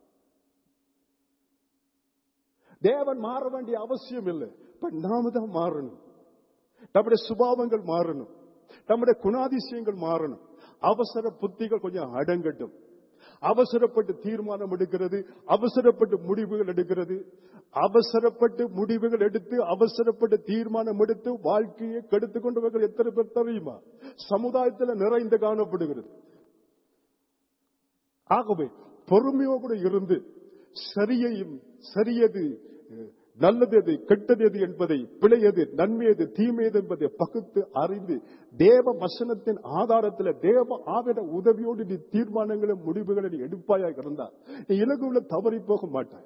தேவன் மாற வேண்டிய அவசியம் இல்லை பட் நாம தான் மாறணும் நம்முடைய சுபாவங்கள் மாறணும் நம்முடைய குணாதிசயங்கள் மாறணும் அவசர புத்திகள் கொஞ்சம் அடங்கட்டும் அவசரப்பட்டு தீர்மானம் எடுக்கிறது அவசரப்பட்டு முடிவுகள் எடுக்கிறது அவசரப்பட்டு முடிவுகள் எடுத்து அவசரப்பட்டு தீர்மானம் எடுத்து வாழ்க்கையை கெடுத்து கொண்டவர்கள் எத்தனை பேர் தெரியுமா சமுதாயத்தில் நிறைந்து காணப்படுகிறது ஆகவே பொறுமையோடு இருந்து சரியையும் சரியது நல்லது எது கெட்டது எது என்பதை பிழையது நன்மையது தீமையது என்பதை பகுத்து அறிந்து தேவ வசனத்தின் ஆதாரத்தில் தேவ ஆவிட உதவியோடு நீ தீர்மானங்களும் முடிவுகளை நீ எடுப்பாயாக இருந்தால் நீ இலகுல தவறி போக மாட்டாய்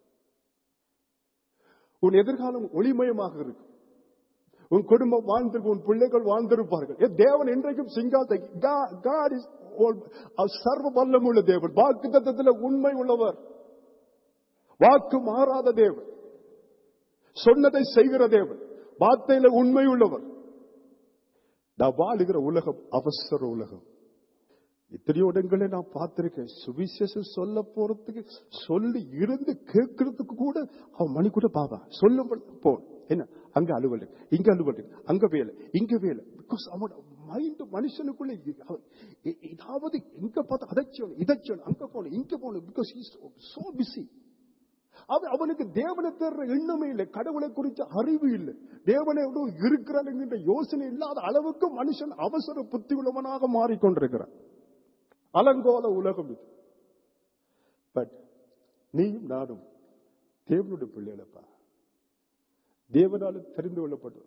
உன் எதிர்காலம் ஒளிமயமாக இருக்கும் உன் குடும்பம் வாழ்ந்திருக்கும் உன் பிள்ளைகள் வாழ்ந்திருப்பார்கள் ஏ, தேவன் இன்றைக்கும் சிங்காத்தை God is all- அவர் சர்வ வல்லமுள்ள தேவன் வாக்கு தத்தத்தில் உண்மை உள்ளவர் வாக்கு மாறாத தேவன் சொன்னதை செய்கிற தேவன் வார்த்தையில உண்மை உள்ளவர் நான் வாழுகிற உலகம் அவசர உலகம் எத்தனையோ இடங்களை நான் பார்த்திருக்கேன் சுவிசேஷம் சொல்ல போறதுக்கு சொல்லி இருந்து கேட்கறதுக்கு கூட அவன் மணி கூட பாபா சொல்ல போ என்ன அங்க அலுவலகம் இங்க அலுவலகம் அங்க வேலை இங்க வேலை பிகாஸ் அவனோட மைண்ட் மனுஷனுக்குள்ள இ- அவன் எ- ஏதாவது எங்க பார்த்தா அதை செய்யணும் இதை செய்யணும் அங்க போகணும் இங்க போகணும் பிகாஸ் சோ பிஸி அவன் அவனுக்கு தேவனை தேடுற எண்ணமே இல்லை கடவுளை குறித்த அறிவு இல்லை தேவனோடு இருக்கிறான் என்கின்ற யோசனை இல்லாத அளவுக்கு மனுஷன் அவசர புத்தி உள்ளவனாக மாறிக்கொண்டிருக்கிறான் அலங்கோல உலகம் இது பட் நீயும் நானும் தேவனுடைய பிள்ளைகளப்பா தேவனால தெரிந்து கொள்ளப்பட்டோம்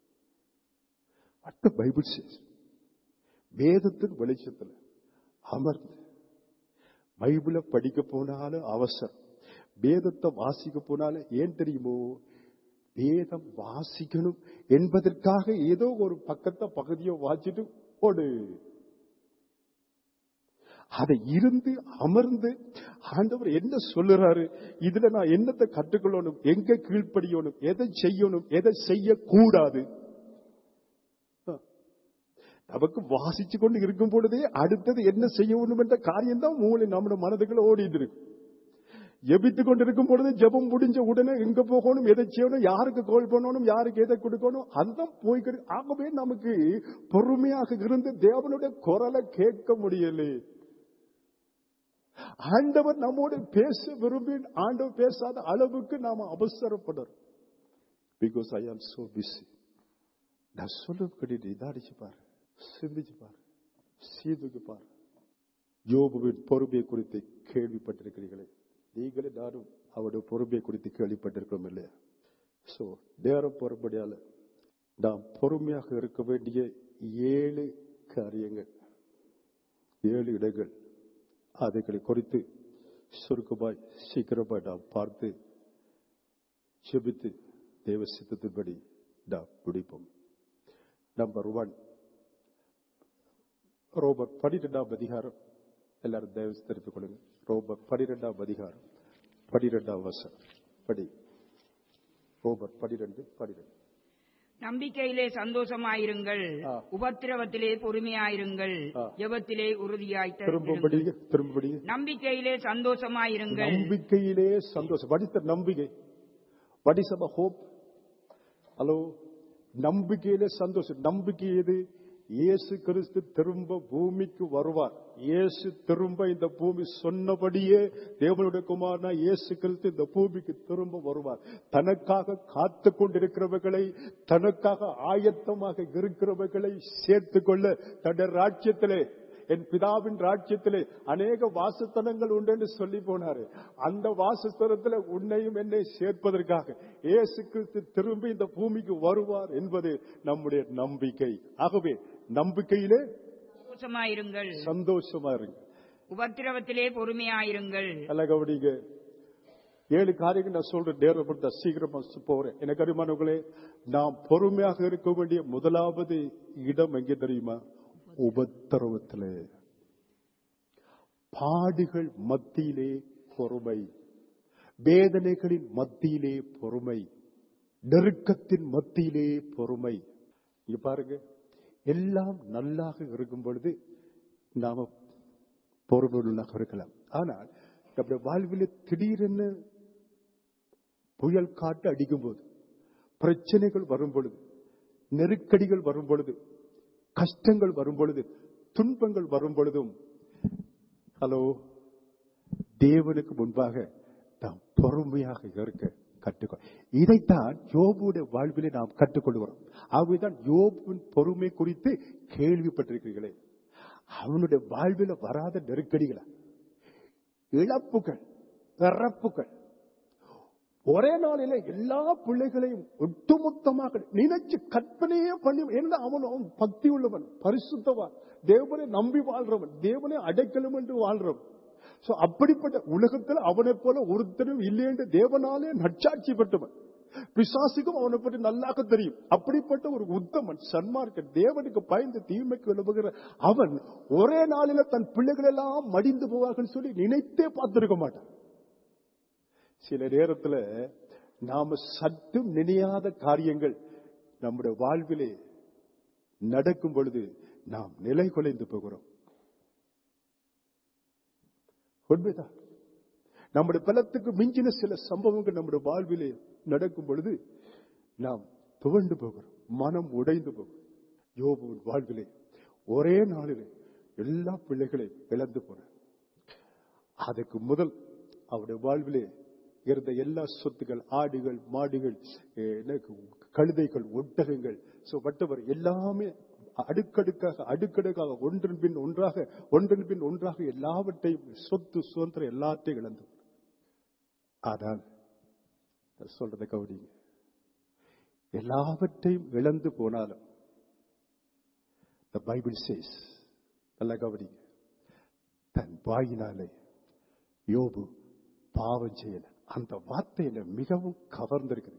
அட்ட பைபிள் சேஸ் வேதத்தின் வெளிச்சத்தில் அமர்ந்து பைபிளை படிக்க போனாலும் அவசரம் வேதத்தை வாசிக்க போனாலும் ஏன் தெரியுமோ வேதம் வாசிக்கணும் என்பதற்காக ஏதோ ஒரு பக்கத்தை பகுதியை வாசிட்டு போடு அதை இருந்து அமர்ந்து ஆண்டவர் என்ன சொல்லுறாரு இதுல நான் என்னத்தை கற்றுக்கொள்ளணும் எங்க கீழ்ப்படியணும் எதை செய்யணும் எதை செய்யக்கூடாது நமக்கு வாசிச்சு கொண்டு இருக்கும் பொழுதே அடுத்தது என்ன செய்யணும் என்ற காரியம் தான் மூளை நம்முடைய மனதுக்குள்ள ஓடிட்டு இருக்கு ஜெபித்து கொண்டிருக்கும் பொழுது ஜெபம் முடிஞ்ச உடனே எங்க போகணும் எதை செய்யணும் யாருக்கு கோல் பண்ணணும் யாருக்கு எதை கொடுக்கணும் அந்த போய்கிட்டு ஆகவே நமக்கு பொறுமையாக இருந்து தேவனுடைய குரலை கேட்க முடியலே ஆண்டவர் நம்மோடு பேச விரும்பி ஆண்டவர் பேசாத அளவுக்கு நாம அவசரப்படுறோம் because I am so busy நான் சொல்லக்கூடிய இதாடிச்சு பாரு சிந்திச்சு பாரு சீதுக்கு பாரு யோபுவின் பொறுமையை குறித்து கேள்விப்பட்டிருக்கிறீர்களே நீங்களே நானும் அவருடைய பொறுமையை குறித்து கேள்விப்பட்டிருக்கிறோம் இல்லையா சோ நேரம் போறபடியால நாம் பொறுமையாக இருக்க வேண்டிய ஏழு காரியங்கள் ஏழு இடங்கள் அதைகளை குறித்து சுருக்கமாய் சீக்கிரமாய் நாம் பார்த்து செபித்து தேவ சித்தத்தின்படி நாம் முடிப்போம் நம்பர் ஒன் ரோபர் பனிரெண்டாம் அதிகாரம் எல்லாரும் தயவு செய்து தெரிந்து கொள்ளுங்க ரோபர் பனிரெண்டாம் அதிகாரம் பனிரெண்டாம் வசனம் படி ரோபர் பனிரெண்டு பனிரெண்டு நம்பிக்கையிலே சந்தோஷமாயிருங்கள் ஆ. உபத்திரவத்திலே பொறுமையாயிருங்கள் ஆ. ஜெபத்திலே உறுதியாய் திரும்ப தரித்திருங்கள். படிங்க திரும்ப படிங்க நம்பிக்கையிலே சந்தோஷமாயிருங்கள் நம்பிக்கையிலே சந்தோஷம் படித்த நம்பிக்கை what is our hope hello நம்பிக்கையில சந்தோஷம் நம்பிக்கை எது இயேசு கிறிஸ்து திரும்ப பூமிக்கு வருவார் இயேசு திரும்ப இந்த பூமி சொன்னபடியே தேவனுடைய குமாரனா இயேசு கிறிஸ்து இந்த பூமிக்கு திரும்ப வருவார் தனக்காக காத்து கொண்டிருக்கிறவர்களை தனக்காக ஆயத்தமாக இருக்கிறவர்களை சேர்த்துக் கொள்ள தன்னுடைய ராஜ்யத்திலே என் பிதாவின் ராஜ்யத்திலே அநேக வாசஸ்தலங்கள் உண்டு என்று சொல்லி போனாரு அந்த வாசஸ்தலத்தில் உன்னையும் என்னை சேர்ப்பதற்காக இயேசு கிறிஸ்து திரும்பி இந்த பூமிக்கு வருவார் என்பது நம்முடைய நம்பிக்கை ஆகவே நம்பிக்கையிலே சந்தோஷமாயிருங்கள் சந்தோஷமா இருங்க உபத்திரவத்திலே பொறுமையாயிருங்கள் நல்லா கவனிங்க ஏழு காரியங்கள் நான் சொல்றேன் நேரப்பட்ட சீக்கிரமா போறேன் எனக்கு அறிமானவர்களே நாம் பொறுமையாக இருக்க வேண்டிய முதலாவது இடம் எங்கே தெரியுமா உபத்திரவத்திலே பாடுகள் மத்தியிலே பொறுமை வேதனைகளின் மத்தியிலே பொறுமை நெருக்கத்தின் மத்தியிலே பொறுமை இங்க பாருங்க எல்லாம் நல்லாக இருக்கும் பொழுது நாம பொறுமையுள்ளாக இருக்கலாம் ஆனால் நம்முடைய வாழ்வில் திடீரென புயல் காட்டு அடிக்கும் போது பிரச்சனைகள் வரும் பொழுது நெருக்கடிகள் வரும் பொழுது கஷ்டங்கள் வரும் பொழுது துன்பங்கள் வரும் பொழுதும் ஹலோ தேவனுக்கு முன்பாக நாம் பொறுமையாக இருக்க கற்றுக்கொள் இதைத்தான் யோபுடைய வாழ்விலே நாம் கற்றுக்கொள்கிறோம் ஆகவேதான் யோபுவின் பொறுமை குறித்து கேள்விப்பட்டிருக்கிறீர்களே அவனுடைய வாழ்வில் வராத நெருக்கடிகளா இழப்புகள் இறப்புகள் ஒரே நாளில எல்லா பிள்ளைகளையும் ஒட்டுமொத்தமாக நினைச்சு கற்பனையே பண்ணி என்ன அவன் அவன் பக்தி உள்ளவன் பரிசுத்தவன் தேவனை நம்பி வாழ்றவன் தேவனை அடைக்கலம் என்று வாழ்றவன் சோ அப்படிப்பட்ட உலகத்தில் அவனை போல ஒருத்தரும் இல்லை என்று தேவனாலே நற்சாட்சி பெற்றவன் பிசாசுக்கும் அவனை பற்றி நல்லாக தெரியும் அப்படிப்பட்ட ஒரு உத்தமன் சன்மார்க்க தேவனுக்கு பயந்து தீமைக்கு விளம்புகிற அவன் ஒரே நாளில தன் பிள்ளைகள் எல்லாம் மடிந்து போவார்கள் சொல்லி நினைத்தே பார்த்திருக்க மாட்டான் சில நேரத்துல நாம சற்றும் நினையாத காரியங்கள் நம்முடைய வாழ்விலே நடக்கும் பொழுது நாம் நிலை குலைந்து போகிறோம் உண்மைதான் நம்முடைய பலத்துக்கு மிஞ்சின சில சம்பவங்கள் நம்முடைய வாழ்விலே நடக்கும் பொழுது நாம் துவண்டு போகிறோம் மனம் உடைந்து போகும் யோபுவின் வாழ்விலே ஒரே நாளிலே எல்லா பிள்ளைகளையும் இழந்து போன அதுக்கு முதல் அவருடைய வாழ்விலே இருந்த எல்லா சொத்துக்கள் ஆடுகள் மாடுகள் eh, என்ன, கழுதைகள் ஒட்டகங்கள் சோ வட்டவர் எல்லாமே அடுக்கடுக்காக அடுக்கடுக்காக ஒன்றின் பின் ஒன்றாக ஒன்றின் பின் ஒன்றாக எல்லாவற்றையும் சொத்து சுதந்திரம் எல்லாத்தையும் இழந்து ஆனால் நான் சொல்றதை கவனிங்க எல்லாவற்றையும் இழந்து போனாலும் the பைபிள் says நல்லா கவனிங்க தன் வாயினாலே யோபு பாவம் செய்யல அந்த வார்த்தையில மிகவும் கவர்ந்திருக்குது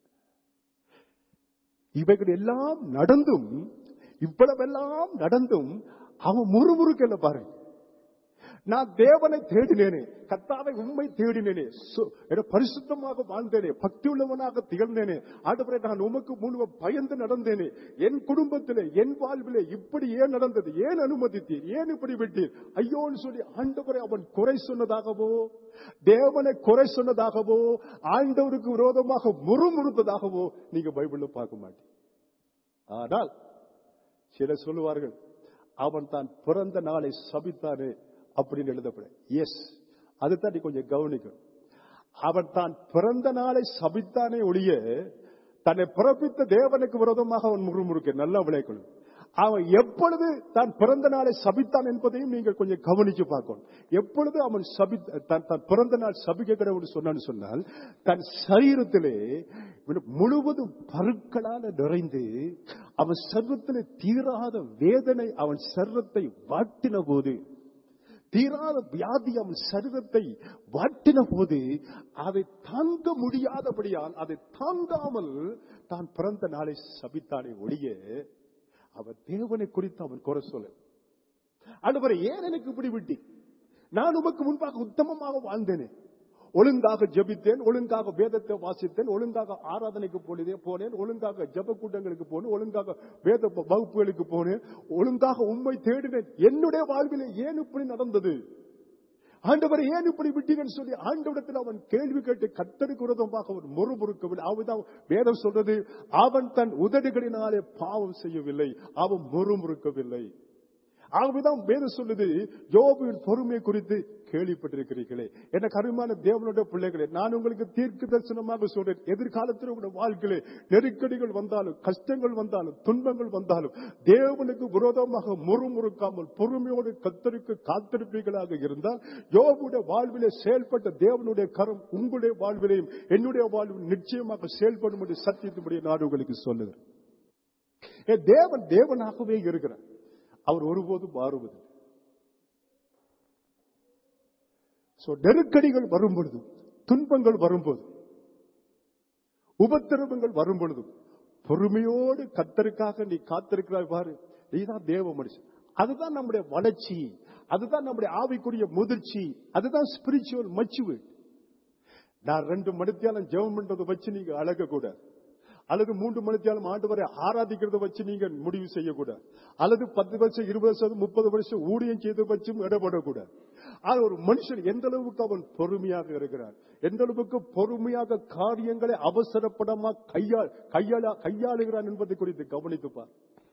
இவைகள் எல்லாம் நடந்தும் இவ்வளவெல்லாம் நடந்தும் அவன் முறுமுறுக்கல பாருங்க நான் தேவனை தேடினேனே கத்தாவை உண்மை தேடினேனே சு- என பரிசுத்தமாக வாழ்ந்தேனே பக்தி உள்ளவனாக திகழ்ந்தேனே ஆண்டவரே நான் உமக்கு முழுவ பயந்து நடந்தேனே என் குடும்பத்திலே என் வாழ்விலே இப்படி ஏன் நடந்தது ஏன் அனுமதித்தீர் ஏன் இப்படி விட்டீர் ஐயோன்னு சொல்லி ஆண்டவரை அவன் குறை சொன்னதாகவோ தேவனை குறை சொன்னதாகவோ ஆண்டவருக்கு விரோதமாக முறுமுறுத்ததாகவோ நீங்க பைபிள்ல பார்க்க மாட்டீங்க ஆனால் சிலர் சொல்லுவார்கள் அவன் தான் பிறந்த நாளை சபித்தானே அப்படின்னு எழுதப்பட எஸ் அதுதான் நீ கொஞ்சம் கவனிக்கணும் அவன் தான் பிறந்த நாளை சபித்தானே ஒழிய தன்னை பிறப்பித்த தேவனுக்கு விரோதமாக அவன் முறுமுறுக்க நல்லா விளைக்கணும் அவன் எப்பொழுது தான் பிறந்த நாளை சபித்தான் என்பதையும் நீங்கள் கொஞ்சம் கவனிச்சு பார்க்கணும் எப்பொழுது அவன் சபி தன் தன் பிறந்த நாள் சபிக்க கடவுள் சொன்னான்னு சொன்னால் தன் சரீரத்திலே முழுவதும் பருக்களால நிறைந்து அவன் சர்வத்திலே தீராத வேதனை அவன் சர்வத்தை வாட்டின போது தீராத வியாதி அவன் சரீரத்தை வாட்டின போது அதை தாங்க முடியாதபடியால் அதை தாங்காமல் தான் பிறந்த நாளை சபித்தானே ஒழிய அவன் தேவனை குறித்து அவன் குறை சொல்ல ஆண்டவரை ஏன் எனக்கு இப்படி விட்டி நான் உமக்கு முன்பாக உத்தமமாக வாழ்ந்தேனே ஒழுங்காக ஜெபித்தேன் ஒழுங்காக வேதத்தை வாசித்தேன் ஒழுங்காக ஆராதனைக்கு போனதே போனேன் ஒழுங்காக ஜெப கூட்டங்களுக்கு போனேன் ஒழுங்காக வேத வகுப்புகளுக்கு போனேன் ஒழுங்காக உண்மை தேடினேன் என்னுடைய வாழ்விலே ஏன் இப்படி நடந்தது ஆண்டவர் ஏன் இப்படி விட்டீங்கன்னு சொல்லி ஆண்டவரிடத்தில் அவன் கேள்வி கேட்டு கத்தருக்கு விரோதமாக அவன் முறுமுறுக்கவில்லை அவன்தான் வேதம் சொல்றது அவன் தன் உதடுகளினாலே பாவம் செய்யவில்லை அவன் முறுமுறுக்கவில்லை ஆகவேதான் வேதம் சொல்லுது யோபுவின் பொறுமை குறித்து கேள்விப்பட்டிருக்கிறீர்களே என்ன கருமான தேவனுடைய பிள்ளைகளே நான் உங்களுக்கு தீர்க்க தரிசனமாக சொல்றேன் எதிர்காலத்தில் உங்களுடைய வாழ்க்கையிலே நெருக்கடிகள் வந்தாலும் கஷ்டங்கள் வந்தாலும் துன்பங்கள் வந்தாலும் தேவனுக்கு விரோதமாக முறுமுறுக்காமல் பொறுமையோடு கத்தருக்கு காத்திருப்பீர்களாக இருந்தால் யோபுடைய வாழ்விலே செயல்பட்ட தேவனுடைய கரம் உங்களுடைய வாழ்விலையும் என்னுடைய வாழ்வில் நிச்சயமாக செயல்படும் என்று சத்தியத்தின்படி நான் உங்களுக்கு சொல்லுகிறேன் ஏ, தேவன் தேவனாகவே இருக்கிறார் அவர் ஒருபோதும் மாறுவதில்லை So, நெருக்கடிகள் வரும் பொழுது துன்பங்கள் வரும்போது உபத்திரவங்கள் வரும் பொழுதும் பொறுமையோடு கத்தருக்காக நீ காத்திருக்கிறாய் பாரு நீதான் தேவ மனுஷன் அதுதான் நம்முடைய வளர்ச்சி அதுதான் நம்முடைய ஆவிக்குரிய முதிர்ச்சி அதுதான் ஸ்பிரிச்சுவல் மச்சுவேட் நான் ரெண்டு மணித்தியாலம் ஜெபம் பண்றதை வச்சு நீங்க அழக கூடாது அல்லது மூன்று மணித்தியாலம் ஆண்டவரை ஆராதிக்கிறத வச்சு நீங்க முடிவு செய்யக்கூடாது அல்லது பத்து வருஷம் இருபது வருஷம் முப்பது வருஷம் ஊழியம் செய்து வச்சும் இடப்படக்கூடாது ஆனா ஒரு மனுஷன் எந்த அளவுக்கு அவன் பொறுமையாக இருக்கிறான் எந்த அளவுக்கு பொறுமையாக காரியங்களை அவசரப்படமா கையாள் கையாள கையாளுகிறான் என்பதை குறித்து கவனித்துப்பார்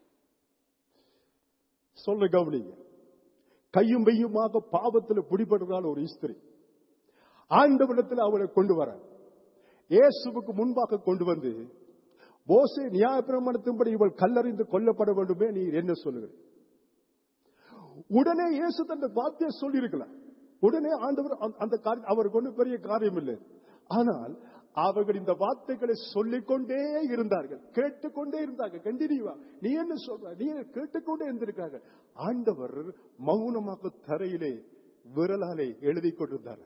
சொல்ல கவனிங்க கையும் மெய்யுமாக பாவத்தில் பிடிபடுறாள் ஒரு ஸ்திரி ஆண்டவனத்தில் அவளை கொண்டு வர இயேசுவுக்கு முன்பாக கொண்டு வந்து போசே நியாயப்பிரமாணத்தின்படி இவள் கல்லறிந்து கொல்லப்பட வேண்டுமே நீ என்ன சொல்லுகிறேன் உடனே இயேசு தன் வார்த்தையை சொல்லியிருக்கலாம் உடனே ஆண்டவர் அந்த- அந்த காரியம் அவருக்கு ஒன்றும் பெரிய காரியம் இல்லை ஆனால் அவர்கள் இந்த வார்த்தைகளை சொல்லிக்கொண்டே இருந்தார்கள் கேட்டுக்கொண்டே இருந்தார்கள் கண்டினியூவா நீ என்ன சொல்ற நீ என்ன கேட்டுக்கொண்டே இருந்திருக்காங்க ஆண்டவர் மௌனமாக தரையிலே விரலாலே எழுதி கொண்டிருந்தார்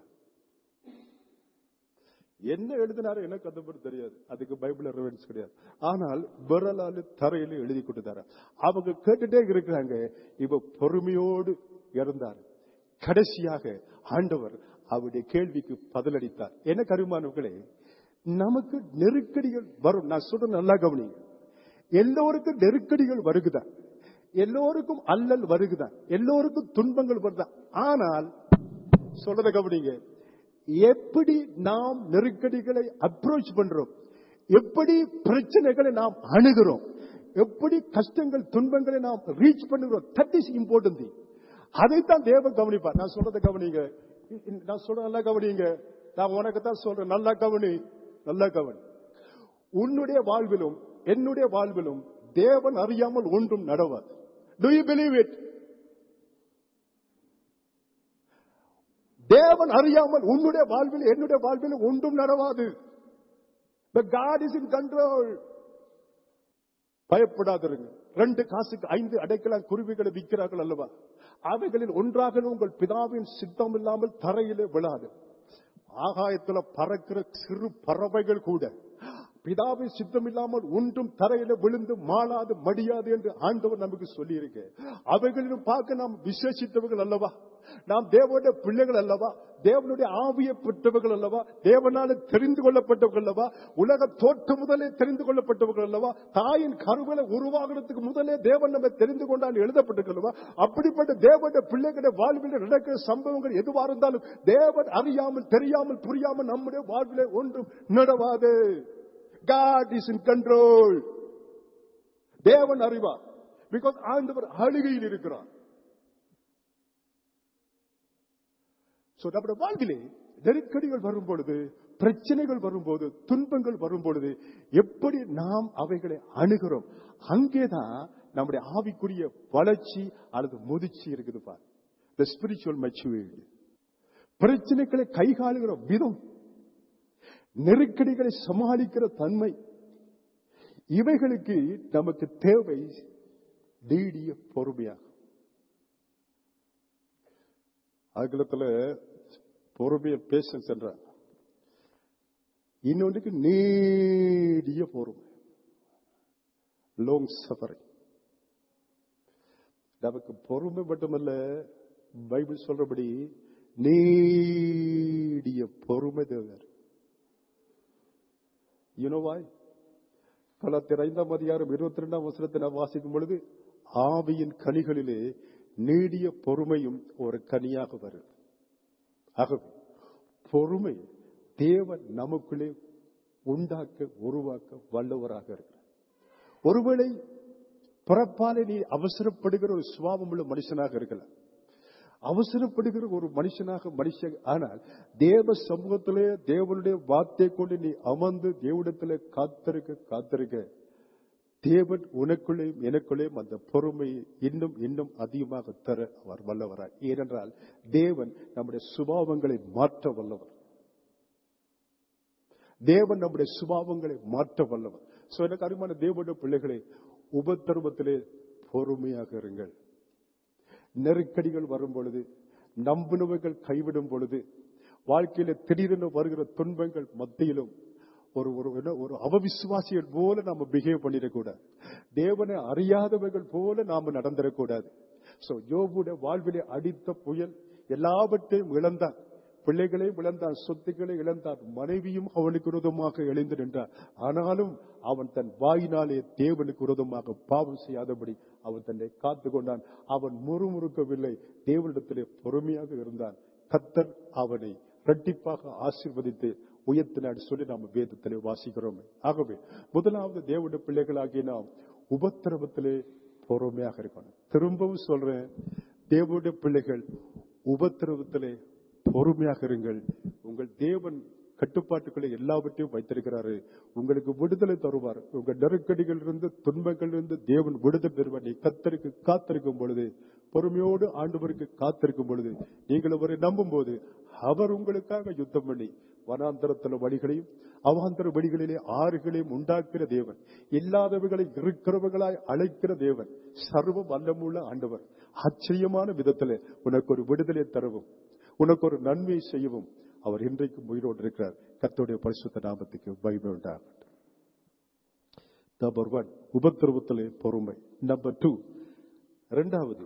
என்ன எழுதினாரோ எனக்கு அந்த பற்றி தெரியாது அதுக்கு பைபிள் ரெவரன்ஸ் கிடையாது ஆனால் விரலால தரையில எழுதி கொடுத்தாரு அவங்க கேட்டுட்டே இருக்கிறாங்க இவ பொறுமையோடு இருந்தார் கடைசியாக ஆண்டவர் அவருடைய கேள்விக்கு பதிலளித்தார் என்ன கருமானவர்களே நமக்கு நெருக்கடிகள் வரும் நான் சொல்ற நல்லா கவனிங்க எல்லோருக்கும் நெருக்கடிகள் வருகுதான் எல்லோருக்கும் அல்லல் வருகுதான் எல்லோருக்கும் துன்பங்கள் வருதான் ஆனால் சொல்றத கவனிங்க எப்படி நாம் நெருக்கடிகளை அப்ரோச் பண்றோம் எப்படி பிரச்சனைகளை நாம் அணுகிறோம் எப்படி கஷ்டங்கள் துன்பங்களை நாம் ரீச் பண்ணுகிறோம் தட் இஸ் இம்பார்ட்டன்ட் திங் அதைத்தான் தேவன் கவனிப்பார் நான் சொல்றதை கவனிங்க இ- இ- நான் சொல்ற நல்லா கவனிங்க நான் உனக்கு தான் சொல்றேன் நல்லா கவனி நல்லா கவனி உன்னுடைய வாழ்விலும் என்னுடைய வாழ்விலும் தேவன் அறியாமல் ஒன்றும் நடவாது டு யூ பிலீவ் இட் தேவன் அறியாமல் உன்னுடைய வாழ்வில் என்னுடைய வாழ்வில் ஒன்றும் நடவாது The God is in control. பயப்படாதிருங்க ரெண்டு காசுக்கு ஐந்து அடைக்கலாம் குருவிகளை விற்கிறார்கள் அல்லவா அவைகளில் ஒன்றாக உங்கள் பிதாவின் சித்தம் இல்லாமல் தரையிலே விழாது ஆகாயத்துல பறக்கிற சிறு பறவைகள் கூட பிதாவின் சித்தம் இல்லாமல் ஒன்றும் தரையில விழுந்து மாளாது மடியாது என்று ஆண்டவர் நமக்கு சொல்லியிருக்கு அவைகளிலும் பார்க்க நாம் விசேஷித்தவர்கள் அல்லவா நாம் தேவனுடைய பிள்ளைகள் அல்லவா தேவனுடைய ஆவியை பெற்றவர்கள் அல்லவா தேவனால தெரிந்து கொள்ளப்பட்டவர்கள் அல்லவா உலக தோற்று முதலே தெரிந்து கொள்ளப்பட்டவர்கள் அல்லவா தாயின் கருவில உருவாகிறதுக்கு முதலே தேவன் நம்ம தெரிந்து கொண்டால் எழுதப்பட்டிருக்கல்லவா அப்படிப்பட்ட தேவனுடைய பிள்ளைகளுடைய வாழ்வில் நடக்கிற சம்பவங்கள் எதுவா இருந்தாலும் தேவன் அறியாமல் தெரியாமல் புரியாமல் நம்முடைய வாழ்விலே ஒன்றும் நடவாது God is in control. தேவன் அறிவார் பிகாஸ் ஆண்டவர் அழுகையில் இருக்கிறார் So, நம்முடைய வாழ்விலே நெருக்கடிகள் வரும் பொழுது பிரச்சனைகள் வரும்போது துன்பங்கள் வரும் பொழுது எப்படி நாம் அவைகளை அணுகிறோம் அங்கேதான் நம்முடைய ஆவிக்குரிய வளர்ச்சி அல்லது முதிர்ச்சி இருக்குது பார் த ஸ்பிரிச்சுவல் மெச்சுவேட் பிரச்சனைகளை கைகாளுகிற விதம் நெருக்கடிகளை சமாளிக்கிற தன்மை இவைகளுக்கு நமக்கு தேவை நீடிய பொறுமையாகும் ஆங்கிலத்துல பொறுமைய பேஷன்ஸ் என்ற இன்னொன்றுக்கு நீடிய பொறுமை லோங் சஃபரிங் நமக்கு பொறுமை மட்டுமல்ல பைபிள் சொல்றபடி நீடிய பொறுமை தேவை யுனோவாய் கலத்திர ஐந்தாம் அதிகாரம் இருபத்தி ரெண்டாம் வசனத்தை நாம் வாசிக்கும் பொழுது ஆவியின் கனிகளிலே நீடிய பொறுமையும் ஒரு கனியாக வருது ஆகவே பொறுமை தேவன் நமக்குள்ளே உண்டாக்க உருவாக்க வல்லவராக இருக்கிறார் ஒருவேளை பிறப்பாலே நீ அவசரப்படுகிற ஒரு சுவாபம் உள்ள மனுஷனாக இருக்கலாம் அவசரப்படுகிற ஒரு மனுஷனாக மனுஷன் ஆனால் தேவ சமூகத்திலே தேவனுடைய வார்த்தை கொண்டு நீ அமர்ந்து தேவனிடத்திலே காத்திருக்க காத்திருக்க தேவன் உனக்குள்ளேயும் எனக்குள்ளேயும் அந்த பொறுமையை இன்னும் இன்னும் அதிகமாக தர அவர் வல்லவரார் ஏனென்றால் தேவன் நம்முடைய சுபாவங்களை மாற்ற வல்லவர் தேவன் நம்முடைய சுபாவங்களை மாற்ற வல்லவர் சோ எனக்கு அருமான தேவனுடைய பிள்ளைகளை உபத்திரவத்திலே பொறுமையாக இருங்கள் நெருக்கடிகள் வரும் பொழுது நம்பினவர்கள் கைவிடும் பொழுது வாழ்க்கையில திடீரென வருகிற துன்பங்கள் மத்தியிலும் ஒரு ஒரு என்ன, ஒரு அவவிசுவாசிகள் போல நாம பிஹேவ் பண்ணிடக்கூடாது தேவனை அறியாதவர்கள் போல நாம நடந்துடக்கூடாது சோ யோபுடைய வாழ்விலே அடித்த புயல் எல்லாவற்றையும் இழந்தான் பிள்ளைகளையும் இழந்தான் சொத்துக்களை இழந்தான் மனைவியும் அவனுக்கு விரோதமாக எழுந்து நின்றார் ஆனாலும் அவன் தன் வாயினாலே தேவனுக்கு விரோதமாக பாவம் செய்யாதபடி அவன் தன்னை காத்து கொண்டான் அவன் முறுமுறுக்கவில்லை தேவனிடத்திலே பொறுமையாக இருந்தான் கத்தர் அவனை இரட்டிப்பாக ஆசீர்வதித்து உயர்த்தினார் சொல்லி நாம் வேதத்திலே வாசிக்கிறோம் ஆகவே முதலாவது தேவனுடைய பிள்ளைகளாகிய நாம் உபத்திரவத்திலே பொறுமையாக இருக்கணும் திரும்பவும் சொல்றேன் தேவனுடைய பிள்ளைகள் உபத்திரவத்திலே பொறுமையாக இருங்கள் உங்கள் தேவன் கட்டுப்பாட்டுகளை எல்லாவற்றையும் வைத்திருக்கிறாரு உங்களுக்கு விடுதலை தருவார் உங்க நெருக்கடிகளிலிருந்து துன்பங்களிலிருந்து தேவன் விடுதலை தருவார் நீ கத்தருக்கு காத்திருக்கும் பொழுது பொறுமையோடு ஆண்டவருக்கு காத்திருக்கும் பொழுது நீங்கள் அவரை நம்பும் போது அவர் உங்களுக்காக யுத்தம் பண்ணி வனாந்தரத்துல வழிகளையும் அவாந்தர வழிகளிலே ஆறுகளையும் உண்டாக்குற தேவன் இல்லாதவர்களை இருக்கிறவர்களாய் அழைக்கிற தேவன் சர்வ வல்லமுள்ள ஆண்டவர் ஆச்சரியமான விதத்திலே உனக்கு ஒரு விடுதலை தரவும் உனக்கு ஒரு நன்மை செய்யவும் அவர் இன்றைக்கும் உயிரோடு இருக்கிறார் கர்த்தருடைய பரிசுத்த நாமத்துக்கு மகிமை உண்டாகட்டும் நம்பர் ஒன் உபத்திரவத்திலே பொறுமை நம்பர் டூ இரண்டாவது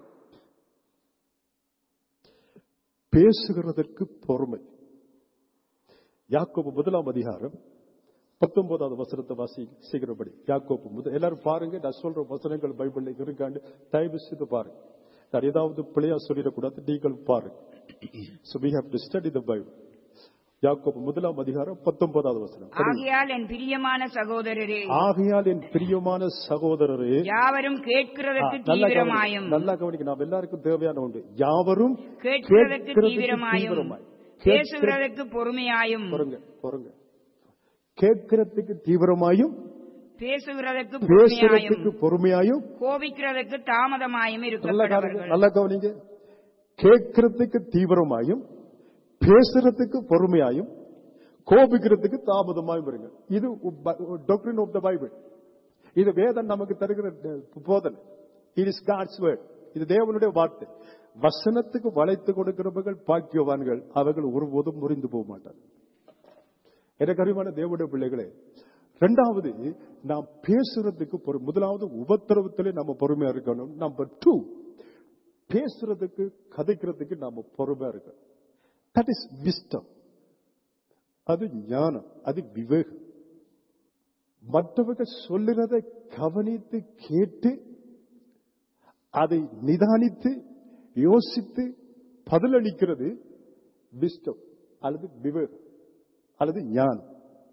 பேசுகிறதற்கு பொறுமை யாக்கோபு முதலாம் அதிகாரம் பத்தொன்பதாவது வசனத்தை வாசி சீக்கிரப்படி யாக்கோபு முதல் எல்லாரும் பாருங்க நான் சொல்ற வசனங்கள் பைபிள்ல இருக்காண்டு தயவு செய்து பாருங்க நான் ஏதாவது பிழையா சொல்லிடக்கூடாது நீங்கள் பாருங்க so we have to study the bible யாக்கோபு முதலாம் அதிகாரம் பத்தொன்பதாவது வசனம் படிங்க. ஆகையால் என் பிரியமான சகோதரரே ஆகையால் என் பிரியமான சகோதரரே யாவரும் ஆ, கேட்கிறதற்கு நல்லா தீவிரமாயும் கவனிக்க நல்லா கவனிக்க நாம் எல்லாருக்கும் தேவையான உண்டு யாவரும் கேட்கிறதற்கு கேட்கிறதுக்கு தீவிரமாயும் தீவிரமாய். கேட்கிற- பேசுகிறதற்கு பொறுமையாயும் பொறுங்க பொறுங்க கேட்கிறதுக்கு தீவிரமாயும் பேசுகிறதற்கு பொறுமையாயும் பேசுறதுக்கு பொறுமையாயும் கோபிக்கிறதற்கு தாமதமாயும் நல்லா கவனிங்க இருக்கப்பட்டவர்கள் நல்லா கவனிங்க கேட்கிறதுக்கு தீவிரமாயும் பேசுறதுக்கு பொறுமையாயும் கோபிக்கிறதுக்கு தாமதமாயும் இருங்க இது டாக்டரின் ஆஃப் த பைபிள் இது வேதம் நமக்கு தருகிற அஹ், போதனை இட் இஸ் காட்ஸ் வேர்ட் இது தேவனுடைய வார்த்தை வசனத்துக்கு வளைத்து கொடுக்கிறவர்கள் பாக்கியவான்கள் அவர்கள் ஒருபோதும் முறிந்து போக மாட்டார்கள் எனக்கு அறிவான தேவனுடைய பிள்ளைகளே இரண்டாவது நாம் பேசுறதுக்கு பொறு முதலாவது உபத்திரவத்திலே நம்ம பொறுமையா இருக்கணும் நம்பர் டூ பேசுறதுக்கு கதைக்கிறதுக்கு நாம பொறுமையா இருக்கணும் தட் இஸ் விஸ்டம் அது ஞானம் அது விவேகம் மற்றவர்கள் சொல்லுறதை கவனித்து கேட்டு அதை நிதானித்து யோசித்து பதிலளிக்கிறது விஸ்டம் அல்லது விவேகம் அல்லது ஞானம்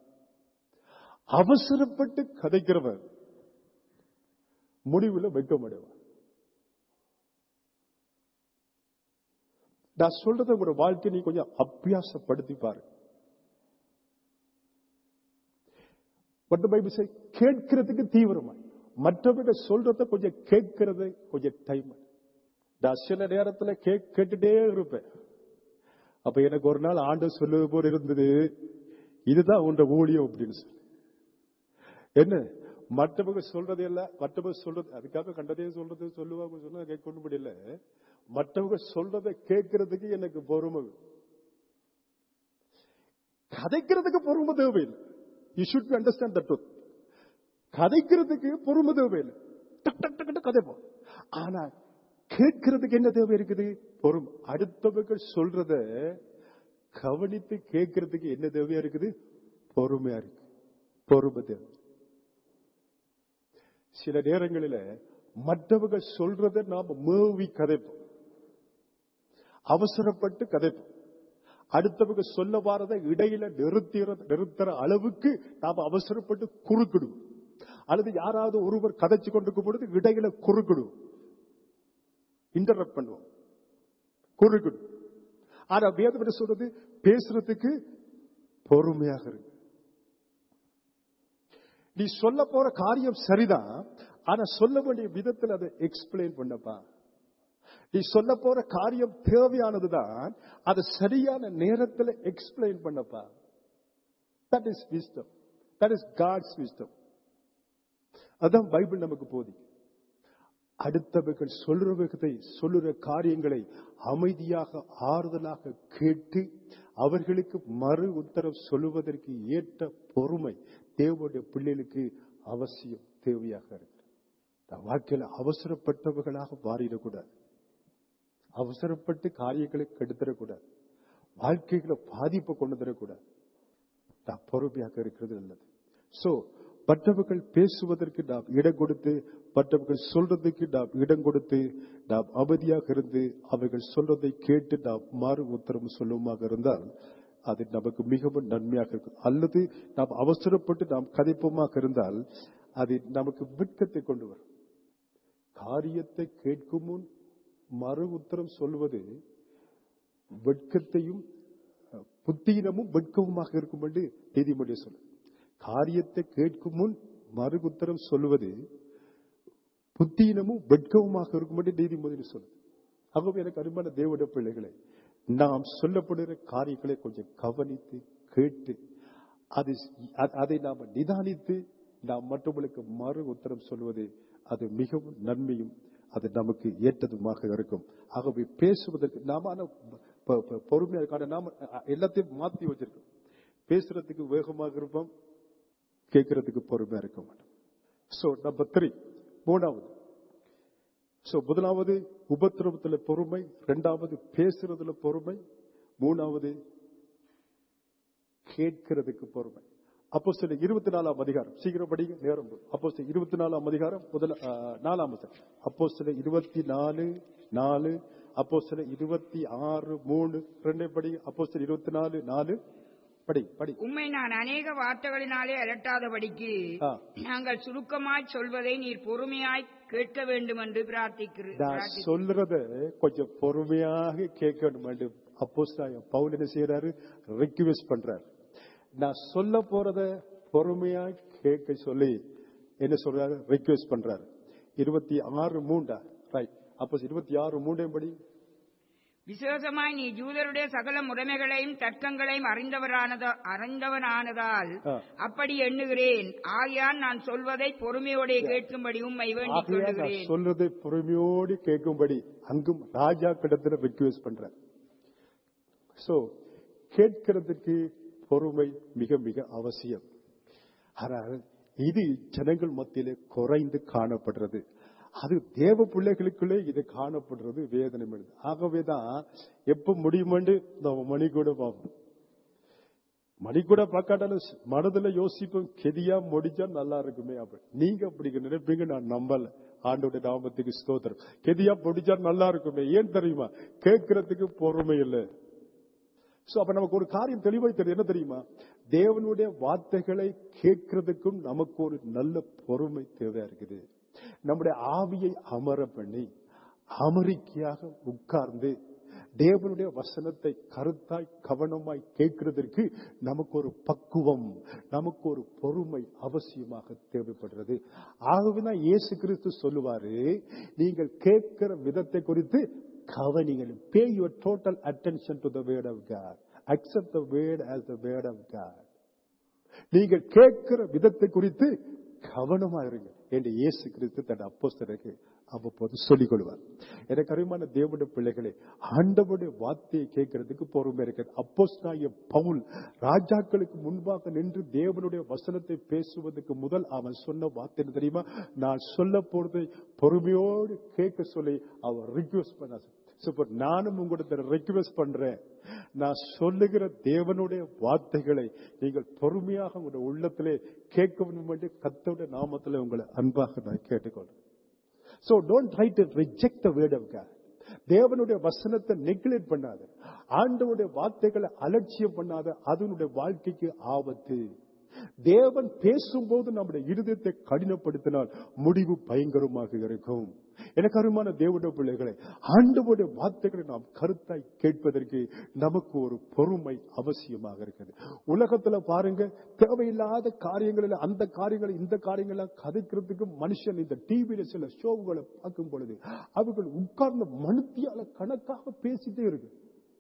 அவசரப்பட்டு கதைக்கிறவர் முடிவில் வைக்க முடியும் நான் சொல்றத உங்களோட வாழ்க்கை நீ கொஞ்சம் அபியாசப்படுத்தி பாரு what the Bible say கேட்கிறதுக்கு தீவிரமா மற்றவங்க சொல்றத கொஞ்சம் கேட்கறது கொஞ்சம் டைம் நான் சில நேரத்துல கேக் கேட்டுட்டே இருப்பேன் அப்ப எனக்கு ஒரு நாள் ஆண்டு சொல்லுவது போல இருந்தது இதுதான் உன்ற ஊழியம் அப்படின்னு சொல்லி என்ன மற்றவங்க சொல்றது இல்ல மற்றவங்க சொல்றது அதுக்காக கண்டதே சொல்றது சொல்லுவாங்க சொன்னா கேட்க ஒண்ணும் முடியல மற்றவங்க சொல்றதை கேட்கறதுக்கு எனக்கு பொறுமை வேணும். கதைக்கிறதுக்கு பொறுமை தேவையில்லை you should understand the truth கதைக்கிறதுக்கு பொறுமை தேவையில்லை டக் டக் டக் டக் கதைப்போம் ஆனா கேட்கறதுக்கு என்ன தேவை இருக்குது பொறுமை அடுத்தவர்கள் சொல்றத கவனித்து கேட்கறதுக்கு என்ன தேவையா இருக்குது பொறுமையா இருக்கு பொறுமை தேவை சில நேரங்களில மற்றவங்க சொல்றத நாம மேவி கதைப்போம் அவசரப்பட்டு கதைப்போம் அடுத்தவங்க சொல்ல வாரதை இடையில நிறுத்திற நிறுத்துற அளவுக்கு நாம அவசரப்பட்டு குறுக்கிடும் அல்லது யாராவது ஒருவர் கதைச்சு கொண்டிருக்கும் பொழுது இடையில குறுக்கிடும் இன்டரப்ட் பண்ணுவோம் குறுக்கிடும் ஆனா வேதம் என்ன சொல்றது பேசுறதுக்கு பொறுமையாக இருக்கு நீ சொல்ல போற காரியம் சரிதான் ஆனா சொல்ல வேண்டிய விதத்தில் அதை எக்ஸ்பிளைன் பண்ணப்பா நீ சொல்ல போற காரியம் தேவையானதுதான் அதை சரியான நேரத்தில் எக்ஸ்பிளைன் பண்ணப்பா that is wisdom that is God's wisdom அதான் பைபிள் நமக்கு போதி அடுத்தவர்கள் சொல்றவர்களை சொல்லுற காரியங்களை அமைதியாக ஆறுதலாக கேட்டு அவர்களுக்கு மறு உத்தரவு சொல்லுவதற்கு ஏற்ற பொறுமை தேவனுடைய பிள்ளைகளுக்கு அவசியம் தேவையாக இருக்கு நம் வாழ்க்கையில அவசரப்பட்டவர்களாக மாறிடக்கூடாது அவசரப்பட்டு காரியங்களை கெடுத்துடக்கூடாது வாழ்க்கைகளை பாதிப்பை கொண்டு தரக்கூடாது நாம் பொறுமையாக இருக்கிறது நல்லது சோ மற்றவர்கள் பேசுவதற்கு நாம் இடம் கொடுத்து மற்றவர்கள் சொல்றதுக்கு நாம் இடம் கொடுத்து நாம் அமைதியாக இருந்து அவர்கள் சொல்றதை கேட்டு நாம் மாறு உத்தரவு சொல்லுமாக இருந்தால் அது நமக்கு மிகவும் நன்மையாக இருக்கும் அல்லது நாம் அவசரப்பட்டு நாம் கதைப்போமாக இருந்தால் அது நமக்கு வெட்கத்தை கொண்டு வரும் காரியத்தை கேட்கும் முன் மறு உத்தரம் சொல்வது வெட்கத்தையும் புத்தீனமும் வெட்கவுமாக இருக்கும் என்று நீதிமொழி சொல்லு காரியத்தை கேட்கும் முன் மறு உத்தரம் சொல்லுவது புத்தீனமும் வெட்கவுமாக இருக்கும் என்று நீதிமொழி சொல்லு ஆகவே எனக்கு அருமையான தேவட பிள்ளைகளை நாம் சொல்லப்படுகிற காரியங்களை கொஞ்சம் கவனித்து கேட்டு அது அதை நாம் நிதானித்து நாம் மற்றவர்களுக்கு மறு உத்தரம் சொல்வது அது மிகவும் நன்மையும் அது நமக்கு ஏற்றதுமாக இருக்கும் ஆகவே பேசுவதற்கு நாம பொறுமையா இருக்கான நாம எல்லாத்தையும் மாத்தி வச்சிருக்கோம் பேசுறதுக்கு வேகமாக இருப்போம் கேட்கறதுக்கு பொறுமையா இருக்க மாட்டோம் சோ நம்பர் த்ரீ மூணாவது சோ முதலாவது உபத்திரவத்துல பொறுமை இரண்டாவது பேசுறதுல பொறுமை மூணாவது கேட்கிறதுக்கு பொறுமை அப்போ சில இருபத்தி நாலாம் அதிகாரம் சீக்கிரம் படிங்க நேரம் அப்போ சில இருபத்தி நாலாம் அதிகாரம் முதல் நாலாம் அப்போ சில இருபத்தி நாலு நாலு அப்போ சில இருபத்தி ஆறு மூணு ரெண்டே படி அப்போ சில இருபத்தி நாலு நாலு படி படி உண்மை நான் அநேக வார்த்தைகளினாலே அலட்டாதபடிக்கு ஆ. நாங்கள் சுருக்கமாய் சொல்வதை நீர் பொறுமையாய் கேட்க வேண்டும் என்று பிரார்த்திக்கிறேன் நான் சொல்றத கொஞ்சம் பொறுமையாக கேட்கணும் வேண்டும் அப்போ பவுல் என்ன செய்யறாரு ரெக்வெஸ்ட் பண்றாரு நான் சொல்ல போறத பொறுமையா கேட்க சொல்லி என்ன சொல்றாரு ரெக்வெஸ்ட் பண்றாரு இருபத்தி ஆறு மூண்டா ரைட் அப்போ இருபத்தி ஆறு மூண்டையும் படி விசேஷமாய் நீ ஜூதருடைய சகல முறைமைகளையும் தர்க்கங்களையும் அறிந்தவரானத அறிந்தவனானதால் ஆ. அப்படி எண்ணுகிறேன் ஆகையால் நான் சொல்வதை பொறுமையோടെ கேட்கும்படி உம்மை வேண்டிக் ஆகையா நான் கொள்ளுகிறேன் சொல்றதை பொறுமையோடு கேட்கும்படி அங்கும் ராஜா கிடத்துல ரிக்வெஸ்ட் பண்றேன் சோ கேட்கிறதுக்கு பொறுமை மிக மிக அவசியம் ஆனால் இது ஜனங்கள் மத்தியிலே குறைந்து காணப்படுறது அது தேவ பிள்ளைகளுக்குள்ளே இது காணப்படுறது வேதனை ஆகவேதான் எப்ப முடியுமென்று நம்ம மணி கூட பார்ப்போம் மணி கூட பார்க்காட்டாலும் மனதுல யோசிப்போம் கெதியா முடிச்சா நல்லா இருக்குமே அப்படி நீங்க அப்படி நினைப்பீங்க நான் நம்பல ஆண்டோட நாமத்துக்கு ஸ்தோத்திரம் கெதியா முடிச்சா நல்லா இருக்குமே ஏன் தெரியுமா கேட்கறதுக்கு பொறுமை இல்லை சோ அப்ப நமக்கு ஒரு காரியம் தெளிவாய் தெரியும் என்ன தெரியுமா தேவனுடைய வார்த்தைகளை கேட்கறதுக்கும் நமக்கு ஒரு நல்ல பொறுமை தேவையா இருக்குது நம்முடைய ஆவியை அமர பண்ணி அமெரிக்கையாக உட்கார்ந்து தேவனுடைய வசனத்தை கருத்தாய் கவனமாய் கேட்கிறதற்கு நமக்கு ஒரு பக்குவம் நமக்கு ஒரு பொறுமை அவசியமாக தேவைப்படுறது ஆகவேதான் இயேசு கிறிஸ்து சொல்லுவாரு நீங்கள் கேட்கிற விதத்தை குறித்து கவனிங்கள் pay your total attention to the word of God accept the word as the word of God நீங்கள் கேட்கிற விதத்தை குறித்து கவனமா இருங்க என்று இயேசு கிறிஸ்து தன் அப்போஸ்தலருக்கு அவ்வப்போது சொல்லிக் கொள்வார் எனக்கு அறிமான தேவனுடைய பிள்ளைகளே ஆண்டவருடைய வார்த்தையை கேட்கறதுக்கு பொறுமை இருக்கிறது அப்போஸ்தாய பவுல் ராஜாக்களுக்கு முன்பாக நின்று தேவனுடைய வசனத்தை பேசுவதற்கு முதல் அவன் சொன்ன வார்த்தை என்ன தெரியுமா நான் சொல்ல போறதை பொறுமையோடு கேட்க சொல்லி அவர் ரிக்வெஸ்ட் பண்ண சூப்பர் நானும் உங்களிடத்தில் ரெக்வெஸ்ட் பண்றேன் நான் சொல்லுகிற தேவனுடைய வார்த்தைகளை நீங்கள் பொறுமையாக உங்களுடைய உள்ளத்திலே கேட்க வேண்டும் என்று கத்தோட நாமத்தில் உங்களை அன்பாக நான் கேட்டுக்கொள்றேன் So don't try to reject the word of God. தேவனுடைய வசனத்தை நெக்லெக்ட் பண்ணாத ஆண்டவனுடைய வார்த்தைகளை அலட்சியம் பண்ணாத அதனுடைய வாழ்க்கைக்கு ஆபத்து தேவன் பேசும்போது நம்முடைய இருதயத்தை கடினப்படுத்தினால் முடிவு பயங்கரமாக இருக்கும் எனக்கு அருமான தேவனுடைய பிள்ளைகளை ஆண்டவருடைய வார்த்தைகளை நாம் கருத்தாய் கேட்பதற்கு நமக்கு ஒரு பொறுமை அவசியமாக இருக்கிறது உலகத்துல பாருங்க தேவையில்லாத காரியங்களில் அந்த காரியங்களை இந்த காரியங்களை கதைக்கிறதுக்கு மனுஷன் இந்த டிவியில சில ஷோவுகளை பார்க்கும் பொழுது அவர்கள் உட்கார்ந்த மனுத்தியால கணக்காக பேசிட்டே இருக்கு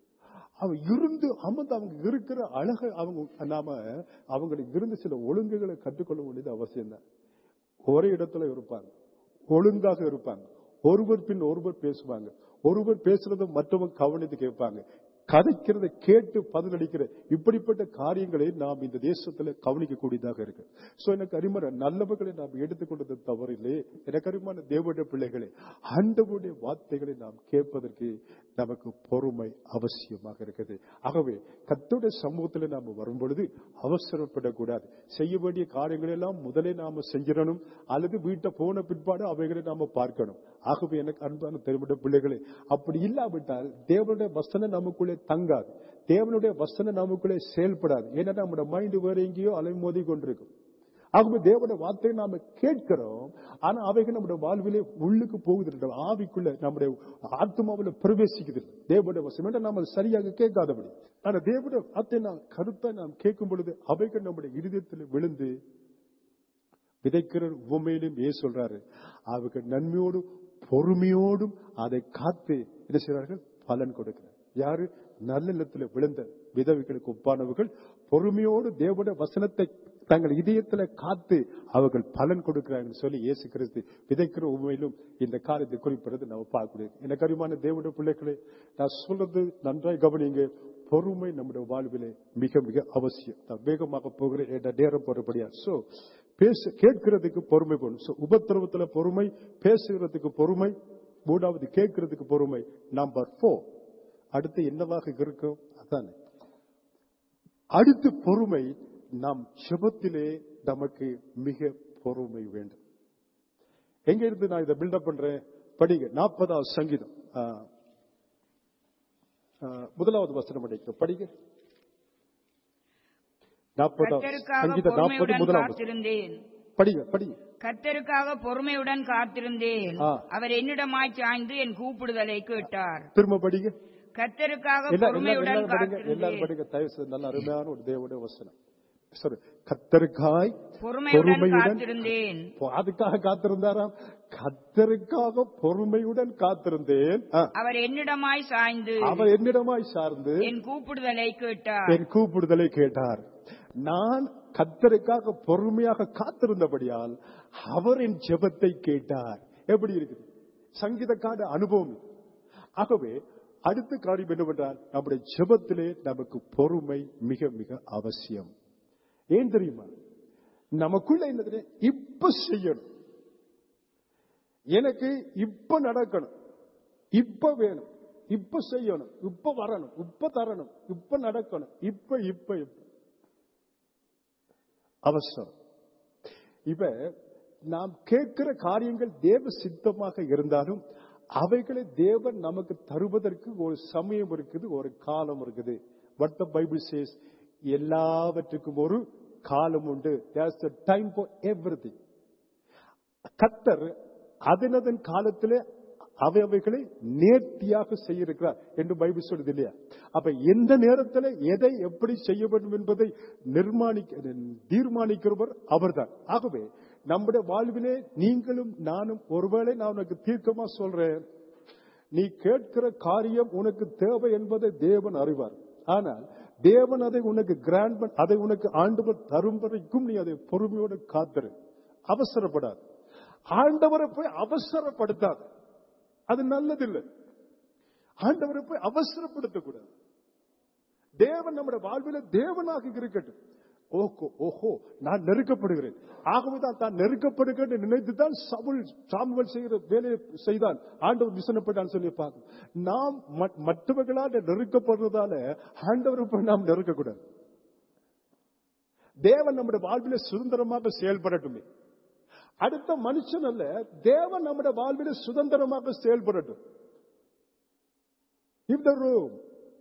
அவ இருந்து அமர்ந்து அவங்க இருக்கிற அழக அவங்க நாம அவங்களுக்கு இருந்து சில ஒழுங்குகளை கற்றுக்கொள்ள வேண்டியது அவசியம் தான் ஒரே இடத்துல இருப்பாங்க ஒழுங்காக இருப்பாங்க ஒருவர் பின் ஒருவர் பேசுவாங்க ஒருவர் பேசுறத மற்றவங்க கவனித்து கேட்பாங்க கதைக்கிறத கேட்டு பதிலளிக்கிற இப்படிப்பட்ட காரியங்களை நாம் இந்த தேசத்துல கவனிக்கக்கூடியதாக இருக்கு சோ எனக்கு அருமான நல்லவர்களை நாம் எடுத்துக்கொண்டது தவறில்லை எனக்கு அருமான தேவனுடைய பிள்ளைகளே ஆண்டவருடைய வார்த்தைகளை நாம் கேட்பதற்கு நமக்கு பொறுமை அவசியமாக இருக்குது ஆகவே கத்தோடைய சமூகத்துல நாம வரும் பொழுது அவசரப்படக்கூடாது செய்ய வேண்டிய காரியங்களை எல்லாம் முதலே நாம செஞ்சிடணும் அல்லது வீட்டை போன பிற்பாடு அவைகளை நாம பார்க்கணும் ஆகவே எனக்கு அன்பான தெரிவிட்ட பிள்ளைகளே அப்படி இல்லாவிட்டால் தேவனுடைய வசனம் நமக்குள்ளே தங்காது தேவனுடைய வசனம் நமக்குள்ளே செயல்படாது ஏன்னா நம்முடைய மைண்ட் வேற எங்கேயோ அலைமோதி கொண்டிருக்கும் ஆகவே தேவனுடைய வார்த்தையை நாம கேட்கிறோம் ஆனா அவைகள் நம்முடைய வாழ்விலே உள்ளுக்கு போகுது ஆவிக்குள்ள நம்முடைய ஆத்மாவில பிரவேசிக்குது தேவனுடைய வசனம் நாம சரியாக கேட்காதபடி ஆனா தேவனுடைய வார்த்தை நாம் கருத்தை நாம் கேட்கும் பொழுது அவைகள் நம்முடைய இருதயத்தில் விழுந்து விதைக்கிற உண்மையிலும் ஏ சொல்றாரு அவர்கள் நன்மையோடும் பொறுமையோடும் அதை காத்து என்ன செய்றார்கள் பலன் கொடுக்கிறார் யாரு நல்ல நிலத்துல விழுந்த விதவைகளுக்கு ஒப்பானவர்கள் பொறுமையோடு தேவனுடைய வசனத்தை தங்கள் இதயத்துல காத்து அவர்கள் பலன் கொடுக்கிறாங்கன்னு சொல்லி இயேசு கிறிஸ்து விதைக்கிற உண்மையிலும் இந்த காரியத்தை குறிப்பிடுறது நம்ம பார்க்கக்கூடியது எனக்கு அறிமான தேவனுடைய பிள்ளைகளே நான் சொல்றது நன்றாய் கவனிங்க பொறுமை நம்முடைய வாழ்விலே மிக மிக அவசியம் நான் வேகமாக போகிறேன் என்ற நேரம் போறபடியா சோ பேச கேட்கிறதுக்கு பொறுமை போகணும் So, உபத்திரவத்துல பொறுமை பேசுகிறதுக்கு பொறுமை மூணாவது கேட்கிறதுக்கு பொறுமை நம்பர் போர் அடுத்து என்னவாக இருக்கும் அதானே அடுத்து பொறுமை நம் செபத்திலே நமக்கு மிக பொறுமை வேண்டும் எங்க இருந்து நான் இதை பில்டப் பண்றேன் படிங்க நாற்பதாவது சங்கீதம் ஆ, ஆ, முதலாவது வசனம் படிக்க படிங்க நாற்பதாவது கர்த்தருக்காக சங்கீதம் நாற்பது பொறுமையுடன் முதலாவது வசனம். காத்திருந்தேன் படிங்க படிங்க கர்த்தருக்காக பொறுமையுடன் காத்திருந்தேன் ஆ. அவர் என்னிடமாய் சாய்ந்து என் கூப்பிடுதலை கேட்டார் திரும்ப படிங்க கர்த்தருக்காக எல்லா- எல்லா- பொறுமையுடன் எல்லாரும் படிங்க எல்லாரும் காத்திருந்தேன் படிங்க தயவு செய்து நல்ல அருமையான ஒரு தேவனுடைய வசனம் சரி கத்தருக்காய் பொறுமையுடன் பொறுமையுடன் காத்திருந்தேன் அதுக்காக காத்திருந்தாராம் கத்தருக்காக பொறுமையுடன் காத்திருந்தேன் ஆ. அவர் என்னிடமாய் சாய்ந்து அவர் என்னிடமாய் சார்ந்து என் கூப்பிடுதலை கேட்டார் என் கூப்பிடுதலை கேட்டார் நான் கத்தருக்காக பொறுமையாக காத்திருந்தபடியால் அவர் என் ஜெபத்தை கேட்டார் எப்படி இருக்குது சங்கீதக்கான அனுபவம் இது. ஆகவே அடுத்த காரியம் என்னவென்றால் நம்முடைய ஜெபத்திலே நமக்கு பொறுமை மிக மிக அவசியம் ஏன் தெரியுமா நமக்குள்ள என்னது இப்ப செய்யணும் எனக்கு இப்ப நடக்கணும் இப்ப வேணும் இப்ப செய்யணும் இப்ப வரணும் இப்ப தரணும் இப்ப நடக்கணும் இப்ப இப்ப இப்ப அவசரம் இப்ப நாம் கேட்கிற காரியங்கள் தேவ சித்தமாக இருந்தாலும் அவைகளை தேவன் நமக்கு தருவதற்கு ஒரு சமயம் இருக்குது ஒரு காலம் இருக்குது what the பைபிள் சேஸ் எல்லாவற்றுக்கும் ஒரு காலம் உண்டு there's a time for everything கத்தர் அதனதன் காலத்திலே அவை அவைகளை நேர்த்தியாக செய்யிருக்கிறார் என்று பைபிள் சொல்லுது இல்லையா அப்ப எந்த நேரத்தில் எதை எப்படி செய்ய வேண்டும் என்பதை நிர்மாணிக்க தீர்மானிக்கிறவர் அவர்தான் ஆகவே நம்முடைய வாழ்விலே நீங்களும் நானும் ஒருவேளை நான் உனக்கு தீர்க்கமா சொல்றேன் நீ கேட்கிற காரியம் உனக்கு தேவை என்பதை தேவன் அறிவார் ஆனால் தேவன் அதை உனக்கு கிராண்ட் அதை உனக்கு ஆண்டவர் தரும் வரைக்கும் நீ அதை பொறுமையோடு காத்திரு அவசரப்படாது ஆண்டவரை போய் அவசரப்படுத்தாது அது நல்லதில்லை ஆண்டவரை போய் அவசரப்படுத்தக்கூடாது தேவன் நம்முடைய வாழ்வில தேவனாக இருக்கட்டும் ஓகோ ஓஹோ நான் நெருக்கப்படுகிறேன் ஆகவேதான் தான் நெருக்கப்படுகிறேன் என்று நினைத்துதான் சவுல் சாமுவல் செய்கிற வேலையை செய்தான் ஆண்டவர் விசனப்பட்டான் சொல்லி பார்க்க நாம் ம- மற்றவர்களால் நெருக்கப்படுறதால ஆண்டவரை போய் நாம் நெருக்கக்கூடாது தேவன் நம்முடைய வாழ்வில சுதந்திரமாக செயல்படட்டுமே அடுத்த மனுஷன் அல்ல தேவன் நம்முடைய வாழ்வில சுதந்திரமாக செயல்படட்டும் Give the room.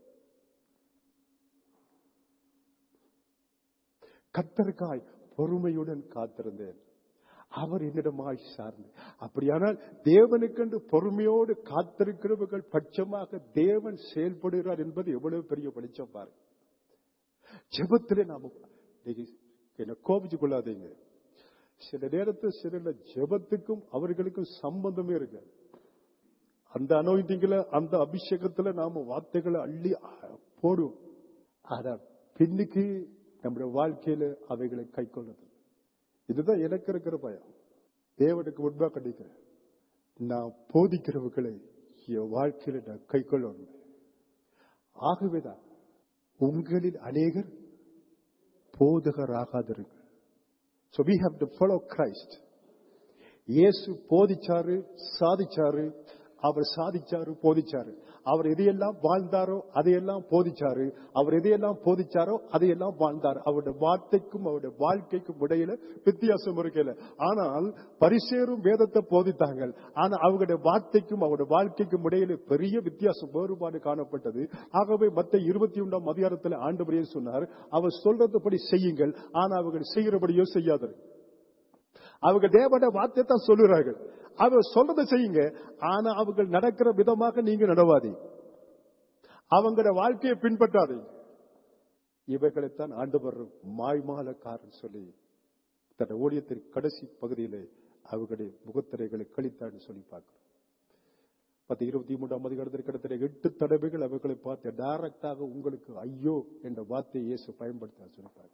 கத்தருக்காய் பொறுமையுடன் காத்திருந்தேன் அவர் என்னிடமாய் சார்ந்து அப்படியானால் தேவனுக்கென்று பொறுமையோடு காத்திருக்கிறவர்கள் பட்சமாக தேவன் செயல்படுகிறார் என்பது எவ்வளவு பெரிய வெளிச்சம் பாருங்க ஜெபத்திலே நாம இன்னைக்கு என்ன கோபிச்சு கொள்ளாதீங்க சில நேரத்தில் சில ஜெபத்துக்கும் அவர்களுக்கும் சம்பந்தமே இருக்கு அந்த அனோயிட்டிங்ல அந்த அபிஷேகத்துல நாம வார்த்தைகளை அள்ளி போடுவோம் ஆனா பின்னுக்கு நம்முடைய வாழ்க்கையில அவைகளை கை கொள்ளுது இதுதான் எனக்கு இருக்கிற பயம் தேவனுக்கு முன்பாக கண்டிக்கிறேன் நான் போதிக்கிறவர்களை என் வாழ்க்கையில நான் கை கொள்ளணும் ஆகவேதான் உங்களில் அநேகர் போதகராகாதிருங்கள் So we have to follow Christ. இயேசு போதிச்சாரு சாதிச்சாரு அவர் சாதிச்சாரு போதிச்சாரு அவர் எதையெல்லாம் வாழ்ந்தாரோ அதையெல்லாம் போதிச்சாரு அவர் எதையெல்லாம் போதிச்சாரோ அதையெல்லாம் வாழ்ந்தார் அவருடைய வார்த்தைக்கும் அவருடைய வாழ்க்கைக்கும் இடையில வித்தியாசம் இருக்கல ஆனால் பரிசேரும் வேதத்தை போதித்தாங்க ஆனா அவருடைய வார்த்தைக்கும் அவருடைய வாழ்க்கைக்கும் இடையில பெரிய வித்தியாசம் வேறுபாடு காணப்பட்டது ஆகவே மத்த இருபத்தி ஒன்றாம் அதிகாரத்தில் ஆண்டவரே சொன்னார் அவர் சொல்றதுபடி செய்யுங்கள் ஆனா அவர்கள் செய்கிறபடியோ செய்யாதீர்கள் அவங்க தேவட வார்த்தை தான் சொல்லுறார்கள் அவர் சொல்றதை செய்யுங்க ஆனா அவங்க நடக்கிற விதமாக நீங்க நடவாதீங்க அவங்களோட வாழ்க்கையை பின்பற்றாதீங்க இவைகளைத்தான் ஆண்டவர் மாய்மாலக்காரன் சொல்லி தன் ஊழியத்தின் கடைசி பகுதியிலே அவர்களுடைய முகத்திரைகளை கழித்தான்னு சொல்லி பார்க்கிறோம் பத்து இருபத்தி மூன்றாம் அதிகாரத்தில் கிட்டத்தட்ட எட்டு தடவைகள் அவர்களை பார்த்து டைரக்டாக உங்களுக்கு ஐயோ என்ற வார்த்தையை இயேசு பயன்படுத்த சொல்லி பார்க்கிறோம்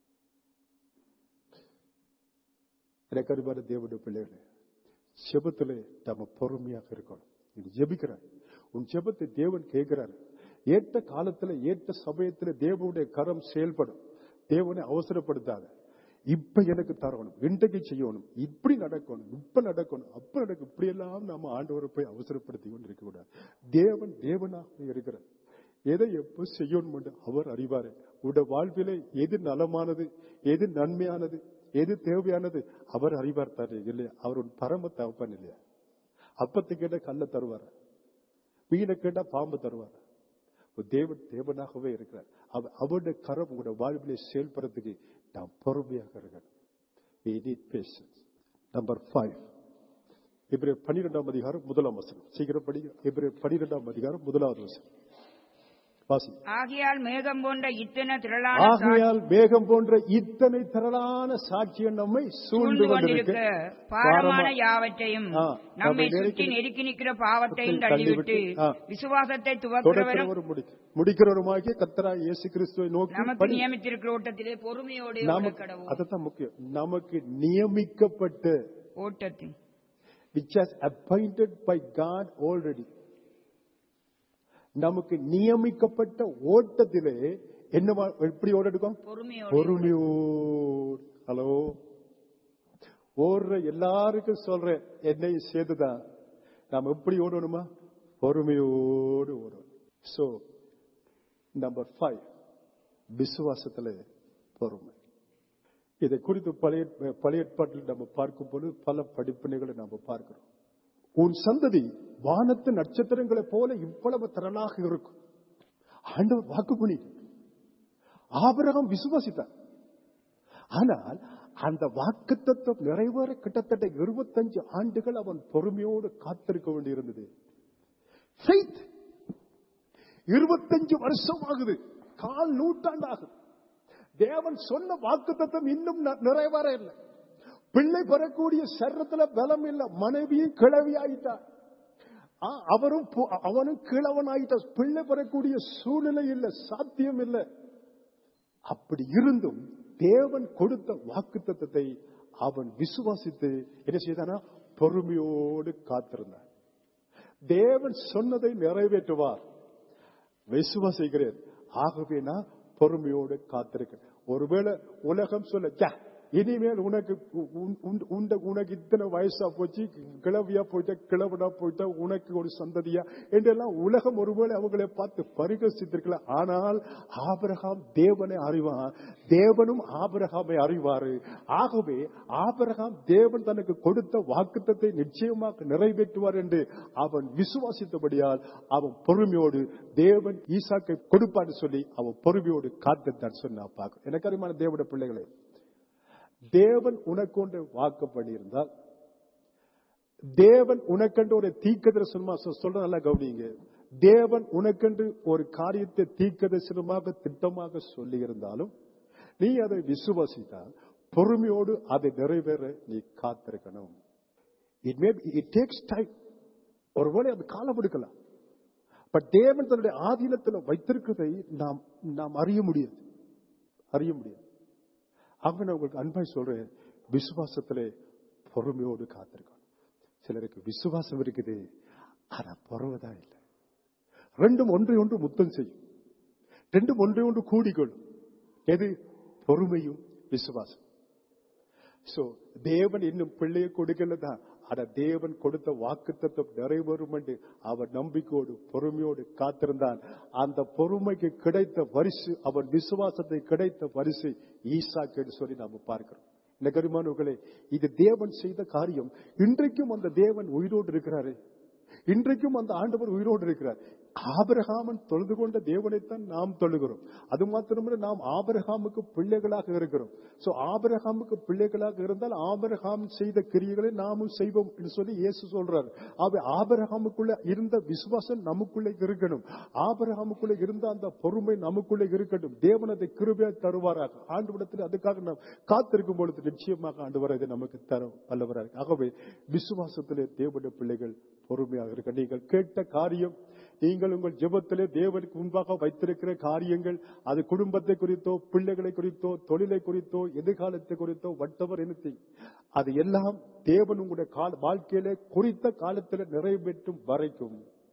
எனக்கு அறிவான தேவனுடைய பிள்ளைகளே ஜெபத்திலே நம்ம பொறுமையாக இருக்கணும் நீ ஜெபிக்கிறார் உன் ஜெபத்தை தேவன் கேட்கிறார் ஏற்ற காலத்துல ஏற்ற சமயத்துல தேவனுடைய கரம் செயல்படும் தேவனை அவசரப்படுத்தாத இப்ப எனக்கு தரணும் இன்றைக்கு செய்யணும் இப்படி நடக்கணும் இப்ப நடக்கணும் அப்ப நடக்கும் இப்படி எல்லாம் நாம ஆண்டவரை போய் அவசரப்படுத்தி கொண்டு இருக்க கூடாது தேவன் தேவனாக இருக்கிறார் எதை எப்போ செய்யணும் அவர் அறிவாரு உடைய வாழ்விலே எது நலமானது எது நன்மையானது எது தேவையானது அவர் அறிவார் தாரு இல்லையா அவர் ஒரு பரம தகப்பன் இல்லையா அப்பத்தை கேட்ட கல்ல தருவார் மீனை கேட்டா பாம்பு தருவார் ஒரு தேவன் தேவனாகவே இருக்கிறார் அவர் அவருடைய கரம் உங்களோட வாழ்விலே செயல்படுறதுக்கு நாம் பொறுமையாக இருக்கணும் We need patience. Number five இப்ரே பன்னிரெண்டாம் அதிகாரம் முதலாம் வசனம் சீக்கிரம் படிங்க இப்ரே பன்னிரெண்டாம் அதிகாரம் முதலாவது வசனம் வாசி ஆகையால் மேகம் போன்ற இத்தனை திரளான சாட்சி ஆகையால் மேகம் போன்ற இத்தனை திரளான சாட்சியம் நம்மை சூழ்ந்து சூழ்ந்து கொண்டிருக்க கொண்டிருக்க பாரமான யாவற்றையும் ஆ, நம்மை நம்மை சுற்றி நெருக்கி- நெருக்கி நிற்கிற பாவத்தையும் தள்ளிவிட்டு, தள்ளிவிட்டு ஆ. விசுவாசத்தை துவக்கிறவரும் தொடக்கிறவரும் முடி- முடிக்கிறவருமாகிய கத்தரா இயேசு கிறிஸ்துவை நோக்கி நமக்கு படி. நியமித்திருக்கிற ஓட்டத்திலே பொறுமையோடு நமக்கு கடவும் அதுதான் முக்கியம் நமக்கு நியமிக்கப்பட்ட ஓட்டத்தில் which has appointed by God already நமக்கு நியமிக்கப்பட்ட ஓட்டத்திலே என்னவா எப்படி ஓடெடுக்கும் பொறுமையோடு பொறுமையோடு ஹலோ ஓடுற எல்லாருக்கும் சொல்றேன் என்னை சேர்த்துதான் நாம் எப்படி ஓடணுமா பொறுமையோடு ஓடணும் சோ நம்பர் ஃபைவ் விசுவாசத்துல பொறுமை இதை குறித்து பழைய பழைய ஏற்பாட்டில் நம்ம பார்க்கும் பொழுது பல படிப்பினைகளை நாம பார்க்கிறோம் உன் சந்ததி வானத்து நட்சத்திரங்களைப் போல இவ்வளவு திறனாக இருக்கும் ஆண்டவர் வாக்கு பண்ணி ஆபிரகம் விசுவாசித்தார் ஆனால் அந்த வாக்குத்தத்தம் நிறைவேற கிட்டத்தட்ட இருபத்தஞ்சு ஆண்டுகள் அவன் பொறுமையோடு காத்திருக்க வேண்டியிருந்தது Faith. இருபத்தஞ்சு வருஷம் ஆகுது கால் நூற்றாண்டு ஆகுது தேவன் சொன்ன வாக்குத்தத்தம் இன்னும் ந- நிறைவேற இல்லை பிள்ளை பெறக்கூடிய சரத்துல பலம் இல்ல மனைவியும் கிழவி ஆயிட்டார் ஆ, அவரும் பு- அவனும் கிழவன் ஆயிட்டார் பிள்ளை பெறக்கூடிய சூழ்நிலை இல்லை சாத்தியம் இல்லை அப்படி இருந்தும் தேவன் கொடுத்த வாக்குத்தத்தத்தை அவன் விசுவாசித்து என்ன செய்தானா பொறுமையோடு காத்திருந்தான் தேவன் சொன்னதை நிறைவேற்றுவார் விசுவாசிக்கிறேன் ஆகவே நான் பொறுமையோடு காத்திருக்கிறேன் ஒருவேளை உலகம் சொல்ல "ச்சே, இனிமேல் உனக்கு உன்- உன்- உண்ட- உனக்கு இத்தனை வயசா போச்சு கிளவியா போயிட்ட கிளவனா போயிட்ட உனக்கு ஒரு சந்ததியா என்றெல்லாம் உலகம் ஒருவேளை அவங்களை பார்த்து பரிகசித்திருக்கலாம் ஆனால் ஆபிரகாம் தேவனை அறிவான் தேவனும் ஆபிரகாமை அறிவாரு ஆகவே ஆபிரகாம் தேவன் தனக்கு கொடுத்த வாக்குத்தத்தை நிச்சயமாக நிறைவேற்றுவார் என்று அவன் விசுவாசித்தபடியால் அவன் பொறுமையோடு தேவன் ஈசாக்கை கொடுப்பான்னு சொல்லி அவன் பொறுமையோடு காத்துத்தான் சொன்னா பார்க்க எனக்கு அறிமான தேவட பிள்ளைகளே தேவன் உனக்கொண்டு வாக்கு பண்ணியிருந்தால் தேவன் உனக்கென்று ஒரு தீக்கதரிசனமா சொ- சொல்ற நல்லா கவனிங்க தேவன் உனக்கென்று ஒரு காரியத்தை தீக்கதரிசனமாக திட்டமாக சொல்லி இருந்தாலும் நீ அதை விசுவாசித்தால் பொறுமையோடு அதை நிறைவேற நீ காத்திருக்கணும் it may it takes time ஒருவேளை அது காலம் எடுக்கலாம் பட் தேவன் தன்னுடைய ஆதீனத்தில் வைத்திருக்கிறதை நாம் நாம் அறிய முடியாது அறிய முடியாது ஆகவே நான் உங்களுக்கு அன்பாய் சொல்றேன் விசுவாசத்திலே பொறுமையோடு காத்திருக்கணும் சிலருக்கு விசுவாசம் இருக்குது ஆனா பொறுமைதா இல்லை ரெண்டும் ஒன்றை ஒன்று முத்தம் செய்யும் ரெண்டும் ஒன்றை ஒன்று கூடிக்கொள்ளும் எது பொறுமையும் விசுவாசம் சோ தேவன் இன்னும் பிள்ளையை கொடுக்கல தான் ஆனா தேவன் கொடுத்த வாக்குத்தத்தம் நிறைவேறும் என்று அவன் நம்பிக்கையோடு பொறுமையோடு காத்திருந்தான் அந்த பொறுமைக்கு கிடைத்த பரிசு அவன் விசுவாசத்தை கிடைத்த பரிசு ஈசாக்கு என்று சொல்லி நாம பார்க்கிறோம் இந்த கருமானவர்களே இது தேவன் செய்த காரியம் இன்றைக்கும் அந்த தேவன் உயிரோடு இருக்கிறாரு இன்றைக்கும் அந்த ஆண்டவர் உயிரோடு இருக்கிறார் ஆபிரகாமன் தொழுது கொண்ட தேவனைத்தான் நாம் தொழுகிறோம் அது மாத்திரமல்ல நாம் ஆபிரகாமுக்கு பிள்ளைகளாக இருக்கிறோம் சோ ஆபிரகாமுக்கு பிள்ளைகளாக இருந்தால் ஆபிரகாம் செய்த கிரியைகளை நாமும் செய்வோம் என்று சொல்லி இயேசு சொல்றாரு ஆக ஆபிரகாமுக்குள்ள இருந்த விசுவாசம் நமக்குள்ள இருக்கணும் ஆபிரகாமுக்குள்ள இருந்த அந்த பொறுமை நமக்குள்ள இருக்கட்டும் தேவன் அதை கிருபையா தருவாராக ஆண்டு அதுக்காக நாம் காத்திருக்கும் பொழுது நிச்சயமாக ஆண்டு அதை நமக்கு தரும் வல்லவராக ஆகவே விசுவாசத்திலே தேவனுடைய பிள்ளைகள் பொறுமையாக இருக்க நீங்கள் கேட்ட காரியம் நீங்கள் உங்கள் ஜெபத்திலே தேவனுக்கு முன்பாக வைத்திருக்கிற காரியங்கள் அது குடும்பத்தை குறித்தோ பிள்ளைகளை குறித்தோ தொழிலை குறித்தோ எதிர்காலத்தை குறித்தோ வட்டவர் எனத்தி அது எல்லாம் தேவன் உங்களுடைய கால வாழ்க்கையிலே குறித்த காலத்தில் நிறைவேற்றும் வரைக்கும்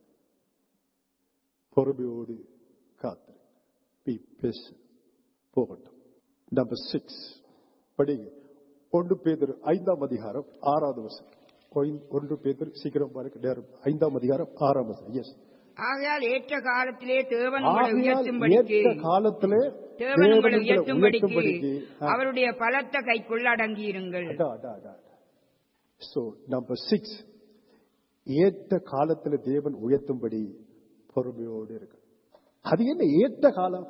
பொறுமையோடு காத்து பி பேசு போகட்டும் நம்பர் சிக்ஸ் படிங்க ஒன்று பேதர் ஐந்தாம் அதிகாரம் ஆறாவது வருஷம் ஒன்று பேதர் சீக்கிரம் பாருங்க நேரம் ஐந்தாம் அதிகாரம் ஆறாம் வருஷம் எஸ் ஆகையால் ஏற்ற காலத்திலே தேவன் உங்களை ஆகையால் உயர்த்தும்படிக்கு ஏற்ற காலத்திலே தேவன் தேவன் உங்களை உங்களை உயர்த்தும்படிக்கு உயர்த்தும்படிக்கு ஆ, அவருடைய பலத்த கைக்குள் அடங்கியிருங்கள் அடா, அடா, அடா, அடா. So, number six, ஏற்ற காலத்துல தேவன் உயர்த்தும்படி பொறுமையோடு இருக்கு அது என்ன ஏற்ற காலம்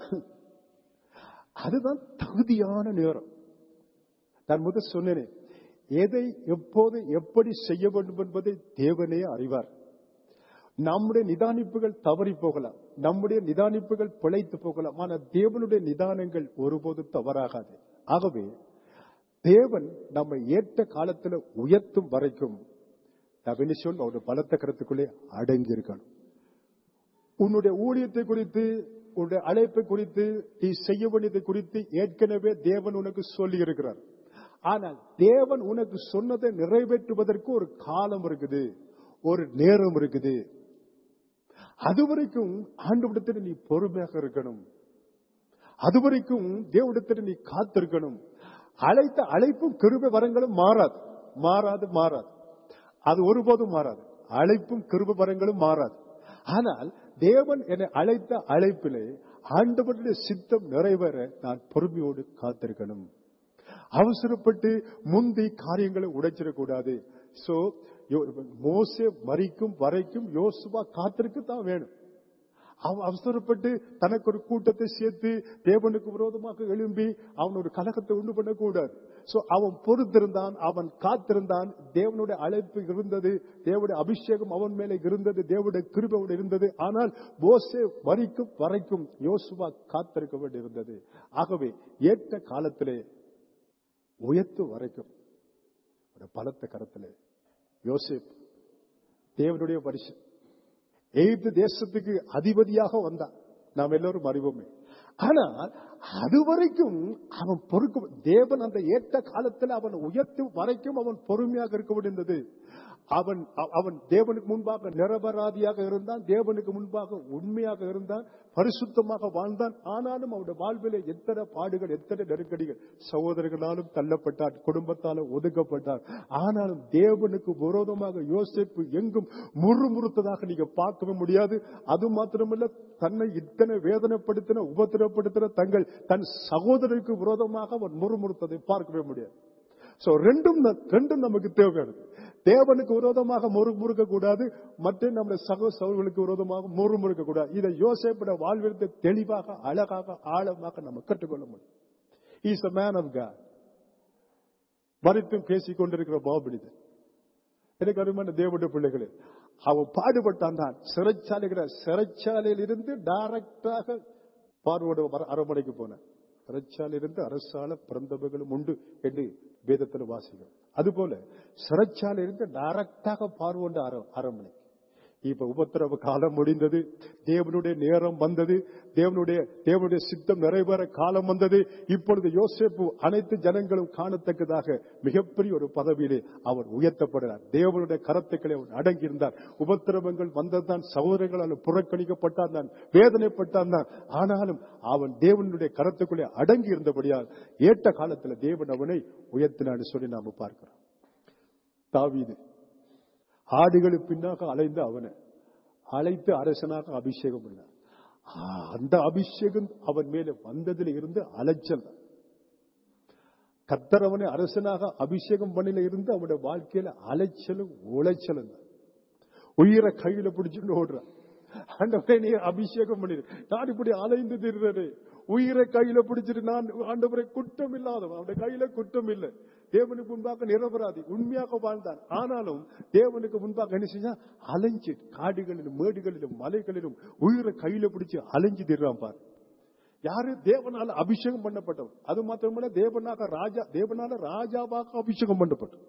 அதுதான் தகுதியான நேரம் நான் முதல் சொன்னேனே எதை எப்போது எப்படி செய்ய வேண்டும் என்பதை தேவனே அறிவார் நம்முடைய நிதானிப்புகள் தவறி போகலாம் நம்முடைய நிதானிப்புகள் பிழைத்து போகலாம் ஆனால் தேவனுடைய நிதானங்கள் ஒருபோதும் தவறாகாது ஆகவே தேவன் நம்மை ஏற்ற காலத்துல உயர்த்தும் வரைக்கும் சொல் அவருடைய பலத்த கருத்துக்குள்ளே அடங்கி இருக்கணும் உன்னுடைய ஊழியத்தை குறித்து உன்னுடைய அழைப்பை குறித்து நீ செய்ய வேண்டியதை குறித்து ஏற்கனவே தேவன் உனக்கு சொல்லி இருக்கிறார் ஆனால் தேவன் உனக்கு சொன்னதை நிறைவேற்றுவதற்கு ஒரு காலம் இருக்குது ஒரு நேரம் இருக்குது அதுவரைக்கும் ஆண்டு நீ பொறுமையாக இருக்கணும் அதுவரைக்கும் தேவனிடத்தில் நீ காத்திருக்கணும் அழைத்த அழைப்பும் கிருபை வரங்களும் மாறாது மாறாது மாறாது அது ஒருபோதும் மாறாது அழைப்பும் கிருபை வரங்களும் மாறாது ஆனால் தேவன் என்னை அழைத்த அழைப்பிலே ஆண்டவருடைய சித்தம் நிறைவேற நான் பொறுமையோடு காத்திருக்கணும் அவசரப்பட்டு முந்தி காரியங்களை உடைச்சிடக்கூடாது சோ மோசே மறிக்கும் வரைக்கும் யோசுவா காத்திருக்க தான் வேணும் அவன் அவசரப்பட்டு தனக்கு ஒரு கூட்டத்தை சேர்த்து தேவனுக்கு விரோதமாக எழும்பி அவன் ஒரு கலகத்தை உண்டு பண்ணக்கூடாது சோ அவன் பொறுத்திருந்தான் அவன் காத்திருந்தான் தேவனுடைய அழைப்பு இருந்தது தேவனுடைய அபிஷேகம் அவன் மேலே இருந்தது தேவனுடைய கிருபையோடு இருந்தது ஆனால் மோசே வரைக்கும் வரைக்கும் யோசுவா காத்திருக்க வேண்டியிருந்தது ஆகவே ஏற்ற காலத்திலே உயர்த்து வரைக்கும் ஒரு பலத்த கரத்திலே யோசேப் தேவனுடைய பரிசு எகிப்து தேசத்துக்கு அதிபதியாக வந்தான் நாம் எல்லோரும் அறிவோமே ஆனால் அதுவரைக்கும் அவன் பொறுக்க தேவன் அந்த ஏற்ற காலத்தில் அவன் உயர்த்தும் வரைக்கும் அவன் பொறுமையாக இருக்க வேண்டியது அவன் அ- அவன் தேவனுக்கு முன்பாக நிரபராதியாக இருந்தான் தேவனுக்கு முன்பாக உண்மையாக இருந்தான் பரிசுத்தமாக வாழ்ந்தான் ஆனாலும் அவனுடைய வாழ்விலே எத்தனை பாடுகள் எத்தனை நெருக்கடிகள் சகோதரர்களாலும் தள்ளப்பட்டான் குடும்பத்தாலும் ஒதுக்கப்பட்டான் ஆனாலும் தேவனுக்கு விரோதமாக யோசிப்பு எங்கும் முறுமுறுத்ததாக நீங்க பார்க்கவே முடியாது அது மாத்திரமல்ல தன்னை இத்தனை வேதனைப்படுத்தின உபத்திரப்படுத்தின தங்கள் தன் சகோதரருக்கு விரோதமாக அவன் முறுமுறுத்ததை பார்க்கவே முடியாது சோ ரெண்டும் ந- ரெண்டும் நமக்கு தேவையானது தேவனுக்கு விரோதமாக முறுமுறுக்க கூடாது மற்ற நம்முடைய சகோ சகோதரர்களுக்கு விரோதமாக முறுமுறுக்க கூடாது இதை யோசேப்பிட வாழ்விடத்தை தெளிவாக அழகாக ஆழமாக நம்ம கற்றுக்கொள்ள முடியும் is a man of God மறித்தும் பேசிக் கொண்டிருக்கிற பாபினிதன் எனக்கு அருமையான தேவனுடைய பிள்ளைகளே அவன் பாடுபட்டான் தான் சிறைச்சாலைகிற சிறைச்சாலையில் இருந்து டைரக்டாக பார்வோட வர- அரண்மனைக்கு போனான் சிறைச்சாலையிலிருந்து அரசால பிறந்தவர்களும் உண்டு என்று வேதத்தில் வாசிக்கும் அதுபோல சிறைச்சாலையிலிருந்து டைரக்டாக பார்வோண்ட அர- அரண்மனை இப்ப உபத்திரவ காலம் முடிந்தது தேவனுடைய நேரம் வந்தது தேவனுடைய தேவனுடைய சித்தம் நிறைவேற காலம் வந்தது இப்பொழுது யோசேப்பு அனைத்து ஜனங்களும் காணத்தக்கதாக மிகப்பெரிய ஒரு பதவியிலே அவர் உயர்த்தப்படுகிறார் தேவனுடைய கரத்துக்களை அவர் அடங்கியிருந்தார் உபத்திரவங்கள் வந்ததுதான் சகோதரர்களால் புறக்கணிக்கப்பட்டான் தான் வேதனைப்பட்டான் தான் ஆனாலும் அவன் தேவனுடைய கரத்துக்குள்ளே அடங்கி இருந்தபடியால் ஏற்ற காலத்தில் தேவன் அவனை உயர்த்தினான்னு சொல்லி நாம பார்க்கிறோம் தாவீது ஆடுகளுக்கு பின்னாக அலைந்த அவனை அழைத்து அரசனாக அபிஷேகம் பண்ணார் ஆ, அந்த அபிஷேகம் அவன் மேல வந்ததில் இருந்து அலைச்சல் தான். கர்த்தர் அவனை அரசனாக அபிஷேகம் பண்ணில இருந்து அவனுடைய வாழ்க்கையில அலைச்சலும் உளைச்சலும் தான் உயிரை கையில பிடிச்சுட்டு ஓடுறான் ஆண்டவரே நீ அபிஷேகம் பண்ணிரு நான் இப்படி அலைந்து திரிறே உயிரை கையில பிடிச்சிட்டு நான் ஆண்டவரை குற்றம் இல்லாதவன் அவனுடைய கையில குற்றம் இல்லை தேவனுக்கு முன்பாக நிரபராதி உண்மையாக வாழ்ந்தான் ஆனாலும் தேவனுக்கு முன்பாக என்ன செஞ்சா அலைஞ்சு காடுகளிலும் மேடுகளிலும் மலைகளிலும் உயிரை கையில பிடிச்சு அலைஞ்சு திர்றான் பாரு யாரு தேவனால அபிஷேகம் பண்ணப்பட்டவன் அது மாத்திரமல்ல தேவனாக ராஜா தேவனால ராஜாவாக அபிஷேகம் பண்ணப்பட்டவன்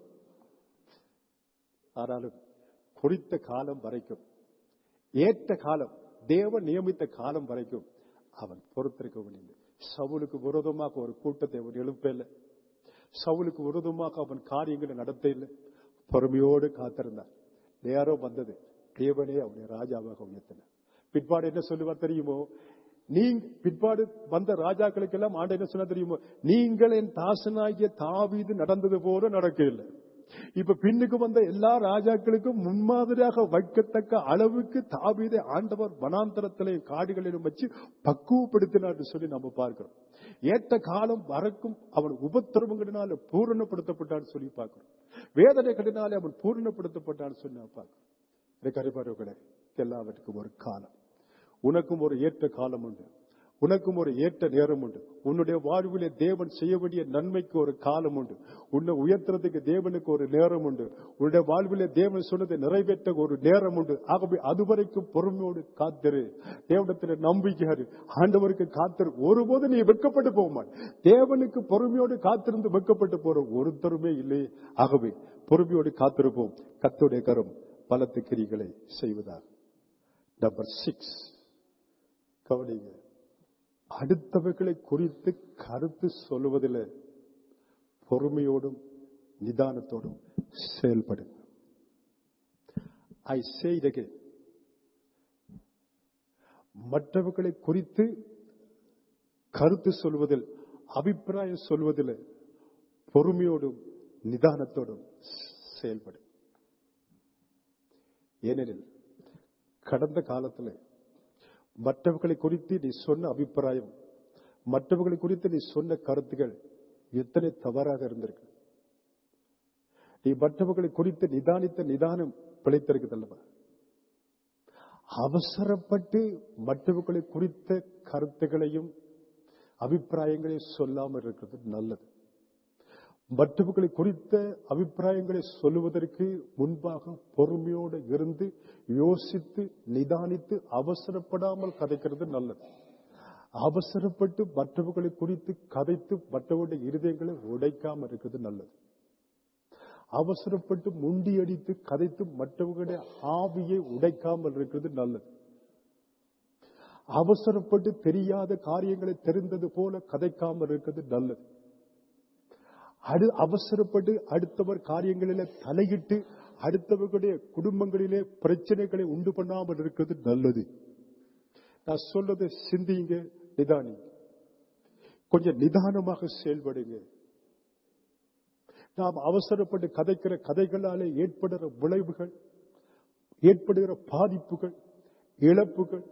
ஆனாலும் குறித்த காலம் வரைக்கும் ஏற்ற காலம் தேவன் நியமித்த காலம் வரைக்கும் அவன் பொறுத்திருக்க முடியல சவுலுக்கு விரோதமாக ஒரு கூட்டத்தை அவன் எழுப்ப இல்லை சவுலுக்கு விரோதமாக அவன் காரியங்களை நடத்த இல்லை பொறுமையோடு காத்திருந்தான் நேரம் வந்தது தேவனே அவனை ராஜாவாக உயர்த்தினார் பிற்பாடு என்ன சொல்லுவார் தெரியுமோ நீங்க பிற்பாடு வந்த ராஜாக்களுக்கு எல்லாம் ஆண்டு என்ன சொன்னா தெரியுமோ நீங்கள் என் தாசனாகிய தாவீது நடந்தது போல நடக்க இல்லை இப்ப பின்னுக்கு வந்த எல்லா ராஜாக்களுக்கும் முன்மாதிரியாக வைக்கத்தக்க அளவுக்கு தாவீதை ஆண்டவர் வனாந்தரத்திலையும் காடுகளிலும் வச்சு பக்குவப்படுத்தினார் என்று சொல்லி நம்ம பார்க்கிறோம் ஏற்ற காலம் வரக்கும் அவன் உபத்திரவங்களினால பூரணப்படுத்தப்பட்டான்னு சொல்லி பார்க்கிறோம் வேதனைகளினாலே அவன் பூரணப்படுத்தப்பட்டான்னு சொல்லி நான் பார்க்கிறோம் எனக்கு அறிவார்களே எல்லாவற்றுக்கும் ஒரு காலம் உனக்கும் ஒரு ஏற்ற காலம் உண்டு உனக்கும் ஒரு ஏற்ற நேரம் உண்டு உன்னுடைய வாழ்விலே தேவன் செய்ய வேண்டிய நன்மைக்கு ஒரு காலம் உண்டு உன்னை உயர்த்துறதுக்கு தேவனுக்கு ஒரு நேரம் உண்டு உன்னுடைய வாழ்விலே தேவன் சொன்னதை நிறைவேற்ற ஒரு நேரம் உண்டு ஆகவே அதுவரைக்கும் பொறுமையோடு காத்திரு தேவனத்தில் நம்பிக்கையாரு ஆண்டவருக்கு காத்திரு ஒருபோது நீ வெட்கப்பட்டு போக மாட்ட தேவனுக்கு பொறுமையோடு காத்திருந்து வெட்கப்பட்டு போற ஒருத்தருமே இல்லை ஆகவே பொறுமையோடு காத்திருப்போம் கத்துடைய கரம் பலத்து கிரிகளை செய்வதாக நம்பர் சிக்ஸ் கவனிங்க அடுத்தவர்களை குறித்து கருத்து சொல்லுவதில் பொறுமையோடும் நிதானத்தோடும் செயல்படுங்க ஐ செய்தகே மற்றவர்களை குறித்து கருத்து சொல்வதில் அபிப்பிராயம் சொல்வதில் பொறுமையோடும் நிதானத்தோடும் செயல்படு ஏனெனில் கடந்த காலத்தில் மற்றவர்களை குறித்து நீ சொன்ன அபிப்பிராயம் மற்றவர்களை குறித்து நீ சொன்ன கருத்துகள் எத்தனை தவறாக இருந்திருக்கு நீ மற்றவர்களை குறித்து நிதானித்த நிதானம் பிழைத்திருக்குது அல்லவா அவசரப்பட்டு மற்றவர்களை குறித்த கருத்துகளையும் அபிப்பிராயங்களையும் சொல்லாமல் இருக்கிறது நல்லது மற்றவர்களை குறித்த அபிப்பிராயங்களை சொல்லுவதற்கு முன்பாக பொறுமையோடு இருந்து யோசித்து நிதானித்து அவசரப்படாமல் கதைக்கிறது நல்லது அவசரப்பட்டு மற்றவர்களை குறித்து கதைத்து மற்றவருடைய இருதயங்களை உடைக்காம இருக்கிறது நல்லது அவசரப்பட்டு முண்டியடித்து கதைத்து மற்றவர்களுடைய ஆவியை உடைக்காமல் இருக்கிறது நல்லது அவசரப்பட்டு தெரியாத காரியங்களை தெரிந்தது போல கதைக்காமல் இருக்கிறது நல்லது அடு அவசரப்பட்டு அடுத்தவர் காரியங்களில தலையிட்டு அடுத்தவர்களுடைய குடும்பங்களிலே பிரச்சனைகளை உண்டு பண்ணாமல் இருக்கிறது நல்லது நான் சொல்றது சிந்திங்க நிதானி கொஞ்சம் நிதானமாக செயல்படுங்க நாம் அவசரப்பட்டு கதைக்கிற கதைகளாலே ஏற்படுகிற விளைவுகள் ஏற்படுகிற பாதிப்புகள் இழப்புகள்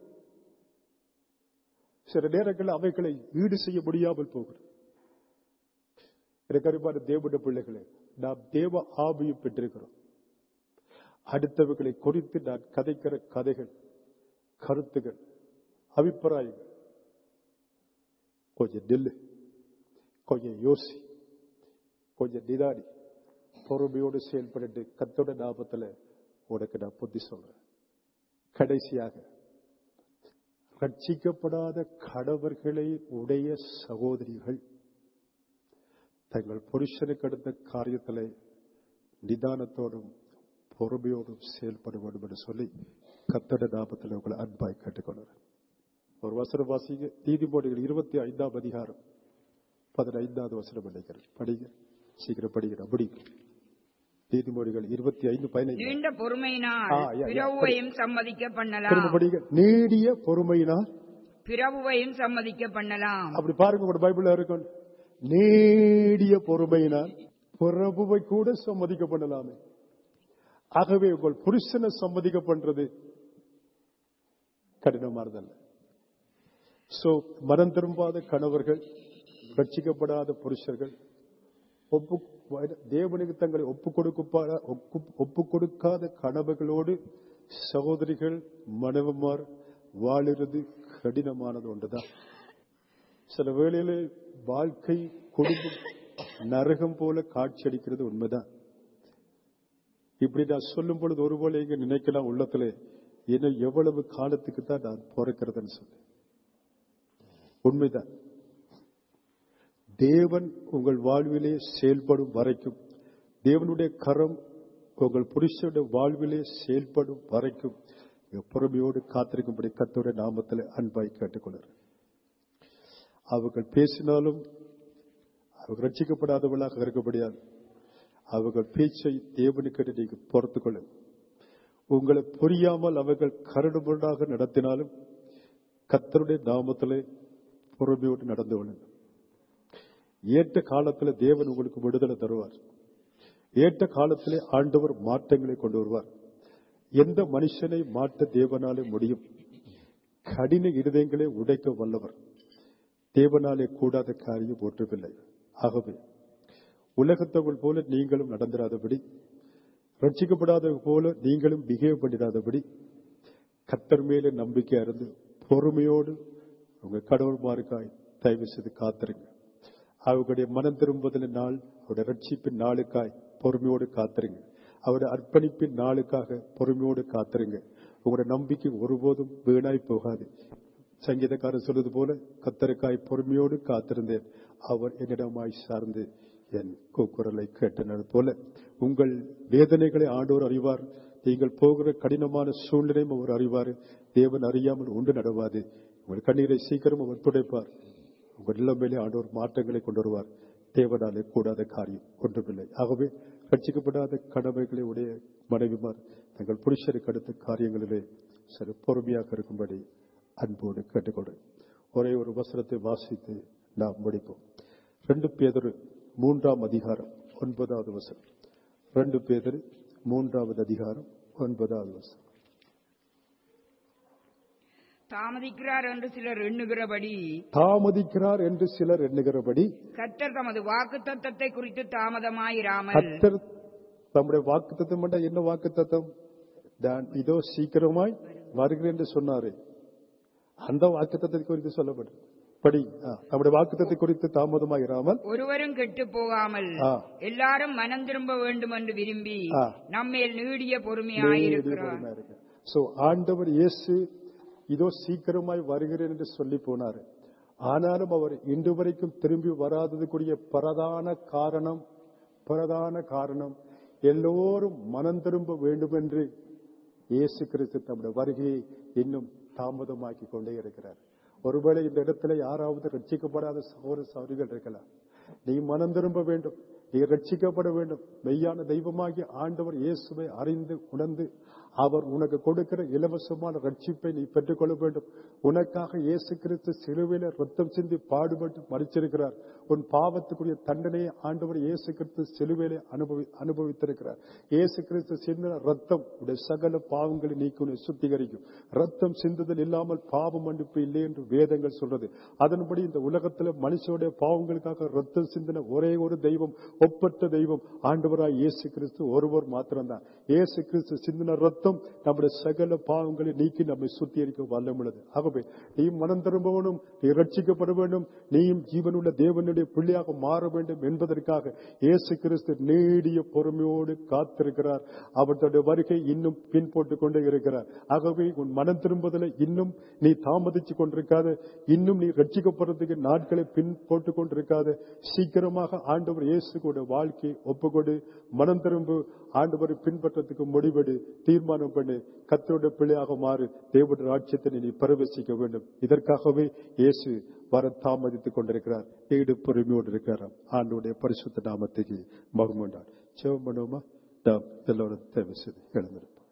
சில நேரங்களில் அவைகளை ஈடு செய்ய முடியாமல் போகிறது எனக்கு அருமையான தேவனுடைய பிள்ளைகளே நாம் தேவ ஆவியும் பெற்றிருக்கிறோம் அடுத்தவர்களை குறித்து நான் கதைக்கிற கதைகள் கருத்துகள் அபிப்பிராயங்கள் கொஞ்சம் நெல்லு கொஞ்சம் யோசி கொஞ்சம் நிதானி பொறுமையோடு செயல்பட்டு கத்தோட ஞாபகத்துல உனக்கு நான் புத்தி சொல்றேன் கடைசியாக ரட்சிக்கப்படாத கணவர்களை உடைய சகோதரிகள் தங்கள் புருஷனுக்கு அடுத்த காரியத்திலே நிதானத்தோடும் பொறுமையோடும் செயல்பட வேண்டும் என்று சொல்லி கத்தட நாமத்தில் உங்களை அன்பாய் கேட்டுக்கொள்கிறேன் ஒரு வசனம் வாசிங்க நீதிமொழிகள் இருபத்தி ஐந்தாம் அதிகாரம் பதினைந்தாவது வசனம் நினைக்கிறேன் படிங்க சீக்கிரம் படிக்கிற படிங்க நீதிமொழிகள் இருபத்தி ஐந்து பதினைந்து நீண்ட பொறுமையினால் ஆ, யா, யா, பிறவுவையும் சம்மதிக்க திரும்ப பண்ணலாம் படிங்க நீடிய பொறுமையினால் பிறவுவையும் சம்மதிக்க பண்ணலாம் அப்படி பாருங்க உங்களோட பைபிள்ல இருக்கும் நீடிய பொறுமையினால் பிரபுவை கூட சம்மதிக்க பண்ணலாமே ஆகவே உங்கள் புருஷனை சம்மதிக்க பண்றது கடினமானதல்ல சோ மனம் திரும்பாத கணவர்கள் ரட்சிக்கப்படாத புருஷர்கள் ஒப்பு தேவனுக்கு தங்களை ஒப்பு கொடுக்கப்பா ஒப்பு கொடுக்காத கணவர்களோடு சகோதரிகள் மனைவமார் வாழுறது கடினமானது ஒன்றுதான் சில வேளையில வாழ்க்கை குடும்பம் நரகம் போல காட்சியளிக்கிறது உண்மைதான் இப்படி நான் சொல்லும் பொழுது ஒருவேளை இங்க நினைக்கலாம் உள்ளத்துல இன்னும் எவ்வளவு காலத்துக்கு தான் நான் பிறக்கிறதுன்னு சொல்லி உண்மைதான் தேவன் உங்கள் வாழ்விலே செயல்படும் வரைக்கும் தேவனுடைய கரம் உங்கள் புருஷனுடைய வாழ்விலே செயல்படும் வரைக்கும் பொறுமையோடு காத்திருக்கும்படி கத்தோட நாமத்தில் அன்பாய் கேட்டுக்கொள்கிறேன் அவர்கள் பேசினாலும் அவர்கள் ரட்சிக்கப்படாதவர்களாக இருக்க முடியாது அவர்கள் பேச்சை தேவனுக்கு நீங்க பொறுத்து கொள்ளும் உங்களை புரியாமல் அவர்கள் கரடுமுரடாக நடத்தினாலும் கத்தருடைய நாமத்திலே பொறுமையோடு நடந்து கொள்ளுங்கள் ஏற்ற காலத்தில் தேவன் உங்களுக்கு விடுதலை தருவார் ஏற்ற காலத்திலே ஆண்டவர் மாற்றங்களை கொண்டு வருவார் எந்த மனுஷனை மாற்ற தேவனாலே முடியும் கடின இருதயங்களை உடைக்க வல்லவர் தேவனாலே கூடாத காரியம் ஒன்றுமில்லை ஆகவே உலகத்தவள் போல நீங்களும் நடந்திராதபடி ரட்சிக்கப்படாத போல நீங்களும் பிஹேவ் பண்ணிடாதபடி கத்தர் மேல நம்பிக்கை இருந்து பொறுமையோடு உங்க கடவுள்மாருக்காய் தயவு செய்து காத்திருங்க அவர்களுடைய மனம் திரும்புதலின் நாள் அவருடைய ரட்சிப்பின் நாளுக்காய் பொறுமையோடு காத்திருங்க அவருடைய அர்ப்பணிப்பின் நாளுக்காக பொறுமையோடு காத்திருங்க உங்களுடைய நம்பிக்கை ஒருபோதும் வீணாய் போகாது சங்கீதக்காரர் சொல்வது போல கத்தருக்காய் பொறுமையோடு காத்திருந்தேன் அவர் என்னிடமாய் சார்ந்து என் கூக்குரலை கேட்டனர் போல உங்கள் வேதனைகளை ஆண்டோர் அறிவார் நீங்கள் போகிற கடினமான சூழ்நிலையும் அவர் அறிவார் தேவன் அறியாமல் உண்டு நடவாது உங்கள் கண்ணீரை சீக்கிரம் அவர் துடைப்பார் உங்கள் நிலைமையிலே ஆண்டோர் மாற்றங்களை கொண்டு வருவார் தேவனாலே கூடாத காரியம் ஒன்றுமில்லை ஆகவே ரட்சிக்கப்படாத கடமைகளை உடைய மனைவிமார் தங்கள் புருஷருக்கு அடுத்த காரியங்களிலே சரி பொறுமையாக இருக்கும்படி அன்போடு கேட்டுக்கொள்றேன் ஒரே ஒரு வசனத்தை வாசித்து நாம் முடிப்போம் ரெண்டு பேதரு மூன்றாம் அதிகாரம் ஒன்பதாவது வசனம் ரெண்டு பேதரு மூன்றாவது அதிகாரம் ஒன்பதாவது வசனம் தாமதிக்கிறார் என்று சிலர் எண்ணுகிறபடி தாமதிக்கிறார் என்று சிலர் எண்ணுகிறபடி கர்த்தர் தமது வாக்கு தத்தத்தை குறித்து தாமதமாயிராமல் கத்தர் தம்முடைய வாக்கு தத்துவம் என்ன வாக்கு தத்துவம் நான் இதோ சீக்கிரமாய் வருகிறேன் என்று சொன்னாரு அந்த வாக்கு தத்துவத்தை குறித்து சொல்லப்படும் படி ஆ, நம்முடைய வாக்கு தத்துவத்தை குறித்து தாமதமாக இராமல் ஒருவரும் கெட்டு போகாமல் ஆ. எல்லாரும் மனம் திரும்ப வேண்டும் என்று விரும்பி ஆ. நம்மேல் நீடிய பொறுமையாயிருக்கிறார் சோ ஆண்டவர் இயேசு இதோ சீக்கிரமாய் வருகிறேன் என்று சொல்லி போனார் ஆனாலும் அவர் இன்று வரைக்கும் திரும்பி வராததுக்குரிய பிரதான காரணம் பிரதான காரணம் எல்லோரும் மனம் திரும்ப வேண்டும் என்று இயேசு கிறிஸ்து தம்முடைய வருகையை இன்னும் தாமதமாக்கி கொண்டே இருக்கிறார் ஒருவேளை இந்த இடத்துல யாராவது ரட்சிக்கப்படாத சகோதர சௌரிகள் இருக்கலாம் நீ மனம் திரும்ப வேண்டும் நீ ரட்சிக்கப்பட வேண்டும் மெய்யான தெய்வமாகிய ஆண்டவர் இயேசுவை அறிந்து உணர்ந்து அவர் உனக்கு கொடுக்கிற இலவசமான ரட்சிப்பை நீ பெற்றுக்கொள்ள வேண்டும் உனக்காக இயேசு கிறிஸ்து சிலுவையில ரத்தம் சிந்தி பாடுபட்டு மறிச்சிருக்கிறார் உன் பாவத்துக்குரிய தண்டனையை ஆண்டவர் இயேசு கிறிஸ்து சிலுவையிலே அனுபவி அனுபவித்திருக்கிறார் இயேசு கிறிஸ்து சிந்தின ரத்தம் உடைய சகல பாவங்களை நீக்கி உன்னை சுத்திகரிக்கும் ரத்தம் சிந்துதல் இல்லாமல் பாவம் மன்னிப்பு இல்லை என்று வேதங்கள் சொல்றது அதன்படி இந்த உலகத்துல மனுஷனுடைய பாவங்களுக்காக ரத்தம் சிந்தின ஒரே ஒரு தெய்வம் ஒப்பற்ற தெய்வம் ஆண்டவராய் இயேசு கிறிஸ்து ஒருவர் மாத்திரம்தான் இயேசு கிறிஸ்து சிந்தின ரத்தம் நம்முடைய சகல பாவங்களை நீக்கி நம்மை சுத்திகரிக்க வல்லமுள்ளது ஆகவே நீ மனம் திரும்பவனும் நீ ரட்சிக்கப்பட வேண்டும் நீயும் ஜீவனுள்ள தேவனுடைய பிள்ளையாக மாற வேண்டும் என்பதற்காக இயேசு கிறிஸ்து நீடிய பொறுமையோடு காத்திருக்கிறார் அவருடைய வருகை இன்னும் பின்போட்டுக் கொண்டே இருக்கிறார் ஆகவே உன் மனம் திரும்புதலை இன்னும் நீ தாமதிச்சு கொண்டிருக்காத இன்னும் நீ ரட்சிக்கப்படுறதுக்கு நாட்களை பின் போட்டுக் கொண்டிருக்காத சீக்கிரமாக ஆண்டவர் இயேசு கூட வாழ்க்கையை ஒப்புக்கொடு மனம் திரும்பு ஆண்டவரை பின்பற்றத்துக்கு முடிவெடு தீர்மானம் பண்ணு கத்தருடைய பிள்ளையாக மாறு தேவனுடைய ராட்சியத்தை நீ பிரவேசிக்க வேண்டும் இதற்காகவே இயேசு வர தாமதித்துக் கொண்டிருக்கிறார் நீடு பொறுமையோடு இருக்கிறார் ஆண்டோடைய பரிசுத்த நாமத்துக்கு மகுமண்டார் சிவம் பண்ணுவோமா நாம் எல்லோரும் தேவை செய்து எழுந்திருப்போம்